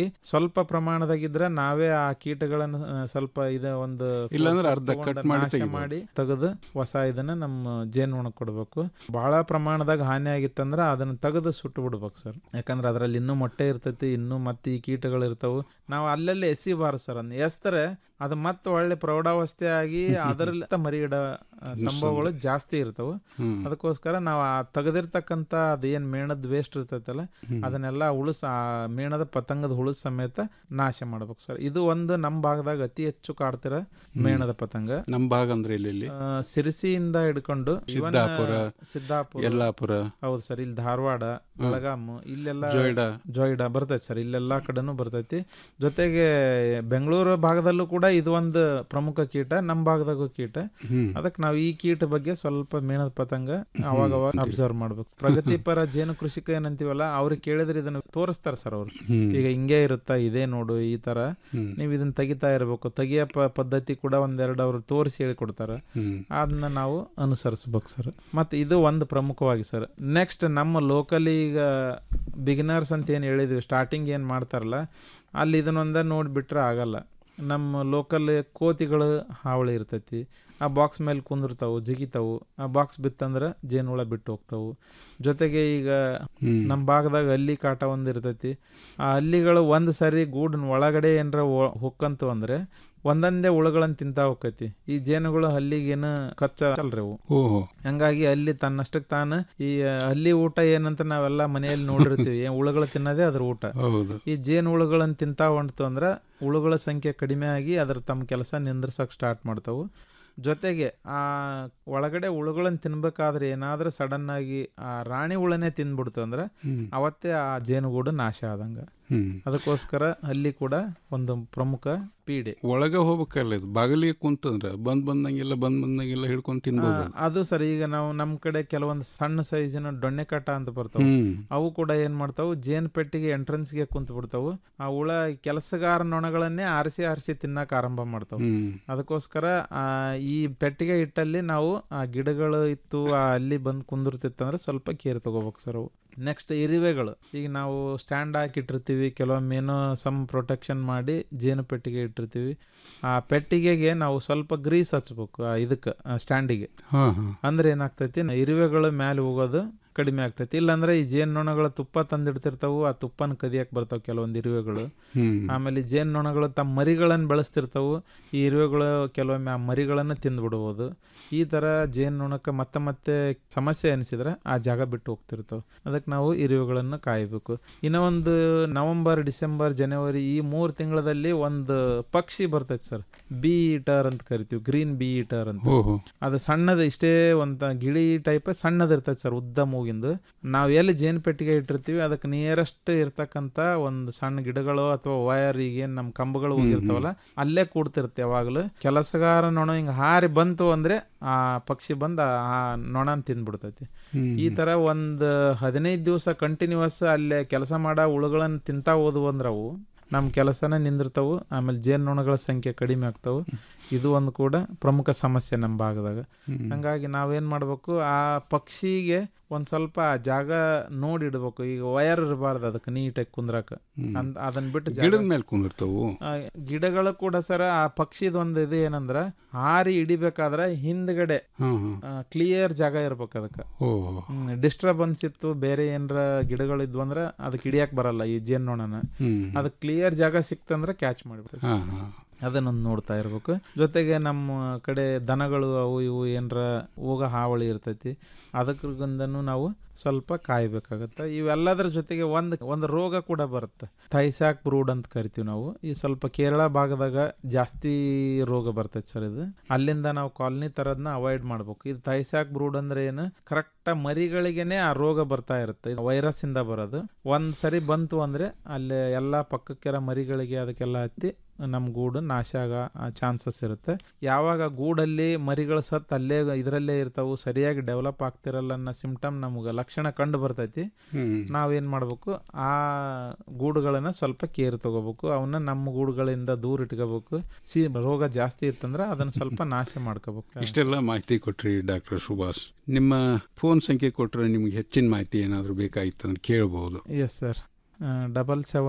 ಸ್ವಲ್ಪ ಪ್ರಮಾಣದಾಗಿದ್ರೆ ನಾವೇ ಆ ಕೀಟಗಳನ್ನ ಆ, ಸ್ವಲ್ಪ ಇದ ಒಂದು ಇಲ್ಲಾಂದ್ರೆ ಅರ್ಧ ತಗೊಂಡು cut ಮಾಡಿ ನಾಶ ತೆಗಿಬೋದು. ಮಾಡಿ ತೆಗೆದು ಹೊಸ ಇದನ್ನ ನಮ್ಮ ಜೇನುನೊಣ ಕೊಡ್ಬೇಕು ಬಹಳ ಪ್ರಮಾಣದಾಗ ಹಾನಿ ಆಗಿತ್ತಂದ್ರೆ ಅದನ್ನ ತೆಗೆದು ಸುಟ್ಟು ಬಿಡ್ಬೇಕು ಸರ್ ಯಾಕಂದ್ರೆ ಅದ್ರಲ್ಲಿ ಇನ್ನೂ ಮೊಟ್ಟೆ ಇರ್ತೈತಿ ಇನ್ನೂ ಮತ್ತೆ ಈ ಕೀಟಗಳು ಇರ್ತಾವು ನಾವು ಅಲ್ಲಲ್ಲಿ ಎಸಿಬಾರ್ದು ಸರ್ ಅದನ್ನ ಎಸ್ತರೆ ಅದು ಮತ್ತೆ ಒಳ್ಳೆ ಪ್ರೌಢಾವಸ್ಥೆ ಆಗಿ ಅದರಲ್ಲಿ ಮರಿಗಿಡ ಆ, ಸಂಭವಗಳು ಜಾಸ್ತಿ ಇರ್ತಾವೆ ಹ್ಮ್. ಅದಕ್ಕೋಸ್ಕರ ನಾವು ಆ ತೆಗೆದಿರ್ತಕ್ಕಂಥ ಅದೇನ್ ಮೇಣದ ವೇಸ್ಟ್ ಇರ್ತೈತಲ್ಲ ಹ್ಮ್. ಅದನ್ನೆಲ್ಲ ಉಳಿಸ್ ಆ ಮೇಣದ ಪತಂಗದ ಹುಳುಸ್ ಸಮೇತ ನಾಶ ಮಾಡ್ಬೇಕು ಸರ್ ಇದು ಒಂದು ನಮ್ಮ ಭಾಗದಾಗ ಅತಿ ಹೆಚ್ಚು ಕಾಡ್ತಿರ ಮೇಣದ ಪತಂಗ ನಮ್ಮ ಭಾಗ ಅಂದ್ರೆ ಇಲ್ಲಿ ಆ, ಸಿರಿಸಿಯಿಂದ ಹಿಡ್ಕೊಂಡು even, ಸಿದ್ದಾಪುರ, ಸಿದ್ದಾಪುರ ಯಲ್ಲಾಪುರ. ಹೌದು ಸರ್ ಇಲ್ಲಿ ಧಾರವಾಡ ಬೆಳಗಾಂ ಇಲ್ಲೆಲ್ಲ ಜೊಯ್ಡಾ. ಜೊಯ್ಡಾ ಬರ್ತೈತಿ ಸರ್ ಇಲ್ಲೆಲ್ಲಾ ಕಡೆನೂ ಬರ್ತೈತಿ ಜೊತೆಗೆ ಬೆಂಗಳೂರು ಭಾಗದಲ್ಲೂ ಕೂಡ ಇದು ಒಂದು ಪ್ರಮುಖ ಕೀಟ ನಮ್ಮ ಭಾಗದಾಗೂ ಕೀಟ ಹ್ಮ್. ಅದಕ್ಕೆ ನಾವು ಈ ಕೀಟ ಬಗ್ಗೆ ಸ್ವಲ್ಪ ಮೇಣದ ಪತಂಗ ಅವಾಗ ಅವಾಗ ಅಬ್ಸರ್ವ್ ಮಾಡ್ಬೇಕು ಪ್ರಗತಿಪರ ಜೇನು ಕೃಷಿಕ ಏನಂತೀವಲ್ಲ ಅವ್ರಿಗೆ ಕೇಳಿದ್ರೆ ಇದನ್ನ ತೋರಿಸ್ತಾರ ಸರ್ ಅವ್ರು ಹ್ಮ್. ಈಗ ಹಿಂಗೆ ಇರುತ್ತಾ ಇದೇ ನೋಡು ಈ ತರ ಹ್ಮ್. ನೀವು ಇದನ್ನ ತೆಗಿತಾ ಇರಬೇಕು ತೆಗಿಯ ಪ- ಪದ್ಧತಿ ಕೂಡ ಒಂದೆರಡು ಅವ್ರು ತೋರಿಸಿ ಹೇಳ್ಕೊಡ್ತಾರ ಹ್ಮ್. ಅದನ್ನ ನಾವು ಅನುಸರಿಸ್ಬೇಕು ಸರ್ ಮತ್ತೆ ಇದು ಒಂದು ಪ್ರಮುಖವಾಗಿ ಸರ್ ನೆಕ್ಸ್ಟ್ ನಮ್ಮ ಲೋಕಲ್ ಈಗ ಬಿಗಿನರ್ಸ್ ಅಂತ ಏನು ಹೇಳಿದ್ವಿ ಸ್ಟಾರ್ಟಿಂಗ್ ಏನು ಮಾಡ್ತಾರಲ್ಲ ಅಲ್ಲಿ ಇದನ್ನೊಂದ ನೋಡಿಬಿಟ್ರೆ ಆಗಲ್ಲ ನಮ್ಮ ಲೋಕಲ್ ಕೋತಿಗಳು ಹಾವಳಿ ಇರ್ತೈತಿ ಆ ಬಾಕ್ಸ್ ಮೇಲೆ ಕುಂದಿರ್ತಾವು ಜಿಗಿತಾವು ಆ ಬಾಕ್ಸ್ ಬಿತ್ತಂದ್ರೆ ಜೇನುಹುಳ ಬಿಟ್ಟು ಹೋಗ್ತಾವು ಜೊತೆಗೆ ಈಗ ಹ್ಮ್. ನಮ್ಮ ಭಾಗದಾಗ ಹಲ್ಲಿ ಕಾಟ ಒಂದು ಇರ್ತೈತಿ ಆ ಹಲ್ಲಿಗಳು ಒಂದು ಸರಿ ಗೂಡಿನ ಒಳಗಡೆ ಏನಾರ ಹೊಕ್ಕಂತು ಅಂದ್ರೆ ಒಂದೊಂದೇ ಹುಳುಗಳನ್ನ ತಿಂತಾ ಹೋಕೈತಿ ಈ ಜೇನುಗಳು ಹಲ್ಲಿಗೇನು ಕಚ್ಚಲ್ರಿ ಅವು ಓಹೋ ಹಂಗಾಗಿ ಅಲ್ಲಿ ತನ್ನಷ್ಟಕ್ಕೆ ತಾನು ಈ ಹಲ್ಲಿ ಊಟ ಏನಂತ ನಾವೆಲ್ಲ ಮನೆಯಲ್ಲಿ ನೋಡಿರ್ತೀವಿ ಏನ್ ಹುಳುಗಳು ತಿನ್ನೋದೇ ಅದ್ರ ಊಟ ಹೌದು ಈ ಜೇನು ಹುಳುಗಳನ್ನ ತಿಂತಾ ಹೊಂಟ್ತು ಅಂದ್ರೆ ಹುಳುಗಳ ಸಂಖ್ಯೆ ಕಡಿಮೆ ಆಗಿ ಅದ್ರ ತಮ್ಮ ಕೆಲಸ ನಿಂದ್ರಸಕ್ ಸ್ಟಾರ್ಟ್ ಮಾಡ್ತಾವು ಜೊತೆಗೆ ಆ ಒಳಗಡೆ ಹುಳುಗಳನ್ನ ತಿನ್ಬೇಕಾದ್ರೆ ಏನಾದ್ರೂ ಸಡನ್ ಆಗಿ ಆ ರಾಣಿ ಹುಳನೇ ತಿಂದ್ಬಿಡ್ತು ಅಂದ್ರೆ ಹ್ಮ್. ಅವತ್ತೇ ಆ ಜೇನುಗೂಡು ನಾಶ ಆದಂಗ ಹ್ಮ್. ಅದಕ್ಕೋಸ್ಕರ ಅಲ್ಲಿ ಕೂಡ ಒಂದು ಪ್ರಮುಖ ಪೀಡೆ ಒಳಗೆ ಹೋಗ್ಬೇಕಲ್ಲ ಇದು ಬಾಗಿಲಿಗೆ ಕುಂತಂದ್ರ ಬಂದ್ ಬಂದಂಗೆಲ್ಲ ಬಂದ್ ಬಂದಂಗೆಲ್ಲ ಹಿಡ್ಕೊಂಡ್ ತಿನ್ಬೋದು ಆ, ಅದು ಸರಿ ಈಗ ನಾವು ನಮ್ ಕಡೆ ಕೆಲವೊಂದು ಸಣ್ಣ ಸೈಜಿನ ದೊಣ್ಣೆ ಕಾಟ ಅಂತ ಬರ್ತಾವ ಹ್ಮ್. ಅವು ಕೂಡ ಏನ್ ಮಾಡ್ತಾವು ಜೇನ್ ಪೆಟ್ಟಿಗೆ ಎಂಟ್ರೆನ್ಸ್ ಗೆ ಕುಂತ ಬಿಡ್ತಾವು ಆ ಹುಳ ಕೆಲಸಗಾರ ನೊಣಗಳನ್ನೇ ಆರಿಸಿ ಆರಿಸಿ ತಿನ್ನಕ್ ಆರಂಭ ಮಾಡ್ತಾವ ಹ್ಮ್. ಅದಕ್ಕೋಸ್ಕರ ಆ ಈ ಪೆಟ್ಟಿಗೆ ಇಟ್ಟಲ್ಲಿ ನಾವು ಆ ಗಿಡಗಳು ಇತ್ತು ಆ ಅಲ್ಲಿ ಬಂದು ಕುಂದಿರ್ತಿತ್ತಂದ್ರೆ ಸ್ವಲ್ಪ ಕೇರ್ ತಗೋಬೇಕು ಸರ್ ಅವು ನೆಕ್ಸ್ಟ್ ಇರುವೆಗಳು ಈಗ ನಾವು ಸ್ಟ್ಯಾಂಡ್ ಹಾಕಿ ಇಟ್ಟಿರ್ತೀವಿ ಕೆಲವೊಮ್ಮೆ ಏನೋ ಸಮ್ ಪ್ರೊಟೆಕ್ಷನ್ ಮಾಡಿ ಜೇನು ಪೆಟ್ಟಿಗೆ ಇಟ್ಟಿರ್ತೀವಿ ಆ ಪೆಟ್ಟಿಗೆಗೆ ನಾವು ಸ್ವಲ್ಪ ಗ್ರೀಸ್ ಹಚ್ಬೇಕು ಆ ಇದಕ್ಕೆ ಸ್ಟ್ಯಾಂಡಿಗೆ ಹಾ ಹಾ ಅಂದ್ರೆ ಏನಾಗ್ತೈತಿ ಇರುವೆಗಳು ಮ್ಯಾಲೆ ಹೋಗೋದು ಕಡಿಮೆ ಆಗ್ತೈತಿ ಇಲ್ಲಾಂದ್ರೆ ಈ ಜೇನ್ನೊಣಗಳ ತುಪ್ಪ ತಂದಿಡ್ತಿರ್ತಾವು ಆ ತುಪ್ಪನ ಕದಿಯಕ್ ಬರ್ತಾವ ಕೆಲವೊಂದು ಇರುವೆಗಳು ಹ್ಮ್. ಆಮೇಲೆ ಈ ಜೇನ್ನೊಣಗಳು ತಮ್ಮ ಮರಿಗಳನ್ನು ಬೆಳೆಸ್ತಿರ್ತಾವು ಈ ಇರುವೆಗಳು ಕೆಲವೊಮ್ಮೆ ಆ ಮರಿಗಳನ್ನು ತಿಂದ್ಬಿಡ್ಬೋದು ಈ ತರ ಜೇನ್ನೊಣಕ್ಕೆ ಮತ್ತೆ ಮತ್ತೆ ಸಮಸ್ಯೆ ಅನಿಸಿದ್ರೆ ಆ ಜಾಗ ಬಿಟ್ಟು ಹೋಗ್ತಿರ್ತಾವೆ ಅದಕ್ಕೆ ನಾವು ಇರುವೆಗಳನ್ನು ಕಾಯಬೇಕು ಇನ್ನ ಒಂದು ನವೆಂಬರ್ ಡಿಸೆಂಬರ್ ಜನವರಿ ಈ ಮೂರು ತಿಂಗಳಲ್ಲಿ ಒಂದು ಪಕ್ಷಿ ಬರ್ತೈತೆ ಸರ್ ಬಿ ಈಟರ್ ಅಂತ ಕರಿತೀವಿ ಗ್ರೀನ್ ಬಿ ಈಟರ್ ಅಂತ ಓಹೋ. ಅದು ಸಣ್ಣದು ಇಷ್ಟೇ ಒಂದು ಗಿಳಿ ಟೈಪ್ ಸಣ್ಣದು ಇರ್ತೈತೆ ಸರ್ ಉದ್ದ ಮೂಗಿಂದು ನಾವು ಎಲ್ಲಿ ಜೇನು ಪೆಟ್ಟಿಗೆ ಇಟ್ಟಿರ್ತೀವಿ ಅದಕ್ಕೆ ನಿಯರೆಸ್ಟ್ ಇರ್ತಕ್ಕಂಥ ಒಂದು ಸಣ್ಣ ಗಿಡಗಳು ಅಥವಾ ವಯರ್ ಈಗೇನು ನಮ್ಮ ಕಂಬಗಳು ಹೋಗಿರ್ತಾವಲ್ಲ ಅಲ್ಲೇ ಕೂಡ್ತಿರ್ತೆ ಯಾವಾಗಲೂ ಕೆಲಸಗಾರ ನೊಣ ಹಿಂಗೆ ಹಾರಿ ಬಂತು ಅಂದ್ರೆ ಆ ಪಕ್ಷಿ ಬಂದು ಆ ನೊಣನ ತಿಂದ್ಬಿಡ್ತೈತಿ ಹ್ಮ್. ಈ ತರ ಒಂದು ಹದಿನೈದು ದಿವಸ ಕಂಟಿನ್ಯೂಸ್ ಅಲ್ಲೇ ಕೆಲಸ ಮಾಡೋ ಹುಳುಗಳನ್ನ ತಿಂತಾ ಹೋದ್ವು ಅಂದ್ರೆ ಅವು ನಮ್ಮ ಕೆಲಸನ ನಿಂದಿರ್ತಾವು ಆಮೇಲೆ ಜೇನ್ನೊಣಗಳ ಸಂಖ್ಯೆ ಕಡಿಮೆ ಆಗ್ತಾವು ಇದು ಒಂದು ಕೂಡ ಪ್ರಮುಖ ಸಮಸ್ಯೆ ನಮ್ಮ ಭಾಗದಾಗ ಹ್ಮ್. ಹಂಗಾಗಿ ನಾವೇನ್ ಮಾಡ್ಬೇಕು ಆ ಪಕ್ಷಿಗೆ ಒಂದ್ ಸ್ವಲ್ಪ ಆ ಜಾಗ ನೋಡಿ ಇಡ್ಬೇಕು ಈಗ ವಯರ್ ಇರಬಾರ್ದು ಅದಕ್ಕೆ ನೀಟಾಗಿ ಕುಂದ್ರಾಕ ಹ್ಮ್. ಅಂದ್- ಅದನ್ನ ಬಿಟ್ಟು ಜಾಗ- ಗಿಡದ ಮೇಲೆ ಕುಂದಿರ್ತಾವು ಆ, ಗಿಡಗಳು ಕೂಡ ಸರ ಆ ಪಕ್ಷಿದ ಒಂದು ಇದು ಏನಂದ್ರ ಹಾರಿ ಹಿಡಿಬೇಕಾದ್ರ ಹಿಂದ್ಗಡೆ ಹ್ಮ್ ಹ್ಮ್. ಕ್ಲಿಯರ್ ಜಾಗ ಇರ್ಬೇಕು ಅದಕ್ಕೆ ಓಹೋ ಡಿಸ್ಟರ್ಬೆನ್ಸ್ ಇತ್ತು ಬೇರೆ ಏನಾರ ಗಿಡಗಳು ಇದ್ವು ಅಂದ್ರೆ ಅದಕ್ಕೆ ಹಿಡಿಯಕ್ ಬರಲ್ಲ ಈ ಜೇನ್ನೊಣನ ಹ್ಮ್. ಅದಕ್ಕೆ ಕ್ಲಿಯರ್ ಜಾಗ ಸಿಕ್ತಂದ್ರೆ ಕ್ಯಾಚ್ ಮಾಡ್ಬಿಡ್ತದೆ ಹಾ ಹಾ ಅದನ್ನೊಂದು ನೋಡ್ತಾ ಇರ್ಬೇಕು ಜೊತೆಗೆ ನಮ್ಮ ಕಡೆ ದನಗಳು ಅವು ಇವು ಏನರ ಹೋಗ ಹಾವಳಿ ಇರ್ತೈತಿ ಅದಕ್ಕಿಂದನೂ ನಾವು ಸ್ವಲ್ಪ ಕಾಯ್ಬೇಕಾಗತ್ತೆ ಇವೆಲ್ಲದರ ಜೊತೆಗೆ ಒಂದು ಒಂದು ರೋಗ ಕೂಡ ಬರುತ್ತೆ ಥೈಸಾಕ್ ಬ್ರೂಡ್ ಅಂತ ಕರಿತೀವಿ ನಾವು ಈ ಸ್ವಲ್ಪ ಕೇರಳ ಭಾಗದಾಗ ಜಾಸ್ತಿ ರೋಗ ಬರ್ತೈತೆ ಸರ್ ಇದು ಅಲ್ಲಿಂದ ನಾವು ಕಾಲನಿ ತರದ್ನ ಅವಾಯ್ಡ್ ಮಾಡ್ಬೇಕು ಇದು ಥೈಸಾಕ್ ಬ್ರೂಡ್ ಅಂದ್ರೆ ಏನು ಕರೆಕ್ಟ್ ಮರಿಗಳಿಗೆನೆ ಆ ರೋಗ ಬರ್ತಾ ಇರುತ್ತೆ ವೈರಸ್ ಇಂದ ಬರೋದು ಒಂದ್ ಸರಿ ಬಂತು ಅಂದ್ರೆ ಅಲ್ಲಿ ಎಲ್ಲಾ ಪಕ್ಕಕ್ಕಿರೋ ಮರಿಗಳಿಗೆ ಅದಕ್ಕೆಲ್ಲ ಹತ್ತಿ ನಮ್ಮ ಗೂಡು ನಾಶ ಆಗೋ ಚಾನ್ಸಸ್ ಇರುತ್ತೆ ಯಾವಾಗ ಗೂಡಲ್ಲಿ ಮರಿಗಳು ಸತ್ ಅಲ್ಲೇ ಇದರಲ್ಲೇ ಇರ್ತಾವು ಸರಿಯಾಗಿ ಡೆವಲಪ್ ಆಗ್ತಿರಲ್ಲ ಅನ್ನೋ ಸಿಂಪ್ಟಮ್ ನಮ್ಗೆ ಲಕ್ಷಣ ಕಂಡು ಬರ್ತೈತಿ ಹ್ಮ್. ನಾವೇನ್ ಮಾಡ್ಬೇಕು ಆ ಗೂಡುಗಳನ್ನ ಸ್ವಲ್ಪ ಕೇರ್ ತಗೋಬೇಕು ಅವನ್ನ ನಮ್ಮ ಗೂಡುಗಳಿಂದ ದೂರ ಇಟ್ಕೋಬೇಕು ಸಿ ರೋಗ ಜಾಸ್ತಿ ಇತ್ತಂದ್ರೆ ಅದನ್ನ ಸ್ವಲ್ಪ ನಾಶ ಮಾಡ್ಕೋಬೇಕು ಇಷ್ಟೆಲ್ಲ ಮಾಹಿತಿ ಕೊಟ್ರಿ ಡಾಕ್ಟರ್ ಸುಭಾಷ್ ನಿಮ್ಮ ಫೋನ್ ಸಂಖ್ಯೆ ಕೊಟ್ರೆ ನಿಮ್ಗೆ ಹೆಚ್ಚಿನ ಮಾಹಿತಿ ಏನಾದರೂ ಬೇಕಾಗಿತ್ತು ಅಂದ್ರೆ ಕೇಳಬಹುದು yes sir double seven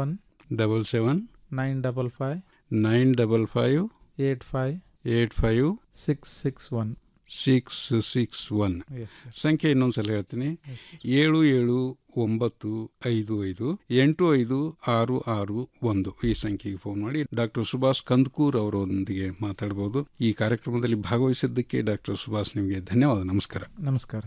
double seven nine double five nine double five eight five eight five six six one six six one Yes, sir. ಸಂಖ್ಯೆ ಇನ್ನೊಂದ್ಸಲ ಹೇಳ್ತೀನಿ ಏಳು ಏಳು ಒಂಬತ್ತು ಐದು ಐದು ಎಂಟು ಐದು ಆರು ಆರು ಒಂದು ಈ ಸಂಖ್ಯೆಗೆ ಫೋನ್ ಮಾಡಿ ಡಾಕ್ಟರ್ ಸುಭಾಷ್ ಕಂದ್ಕೂರ್ ಅವರೊಂದಿಗೆ ಮಾತಾಡಬಹುದು ಈ ಕಾರ್ಯಕ್ರಮದಲ್ಲಿ ಭಾಗವಹಿಸಿದ್ದಕ್ಕೆ ಡಾಕ್ಟರ್ ಸುಭಾಷ್ ನಿಮಗೆ ಧನ್ಯವಾದ ನಮಸ್ಕಾರ ನಮಸ್ಕಾರ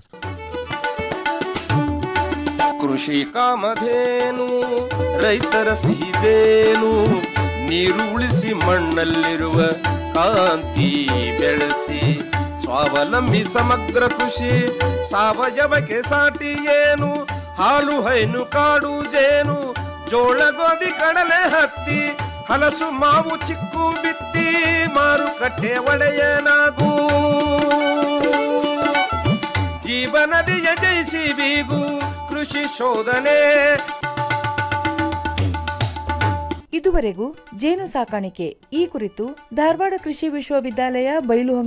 ಕೃಷಿ ಕಾಮಧೇನು ರೈತರ ಸಿಹಿದೇನು ನೀರು ಉಳಿಸಿ ಮಣ್ಣಲ್ಲಿರುವ ಕಾಂತಿ ಬೆಳೆಸಿ ಸ್ವಾವಲಂಬಿ ಸಮಗ್ರ ಕೃಷಿ ಸಾವಯವಕ್ಕೆ ಸಾಟಿ ಏನು ಹಾಲು ಹೈನು ಕಾಡು ಜೇನು ಜೋಳ ಗೋಧಿ ಕಡಲೆ ಹತ್ತಿ ಹಲಸು ಮಾವು ಚಿಕ್ಕು ಬಿತ್ತಿ ಮಾರುಕಟ್ಟೆ ಒಡೆಯನಾಗೂ ಜೀವನದಿಯ ಜಯಿಸಿ ಬೀಗು ಕೃಷಿ ಶೋಧನೆ ಇದುವರೆಗೂ ಜೇನು ಸಾಕಾಣಿಕೆ ಈ ಕುರಿತು ಧಾರವಾಡ ಕೃಷಿ ವಿಶ್ವವಿದ್ಯಾಲಯ ಬೈಲು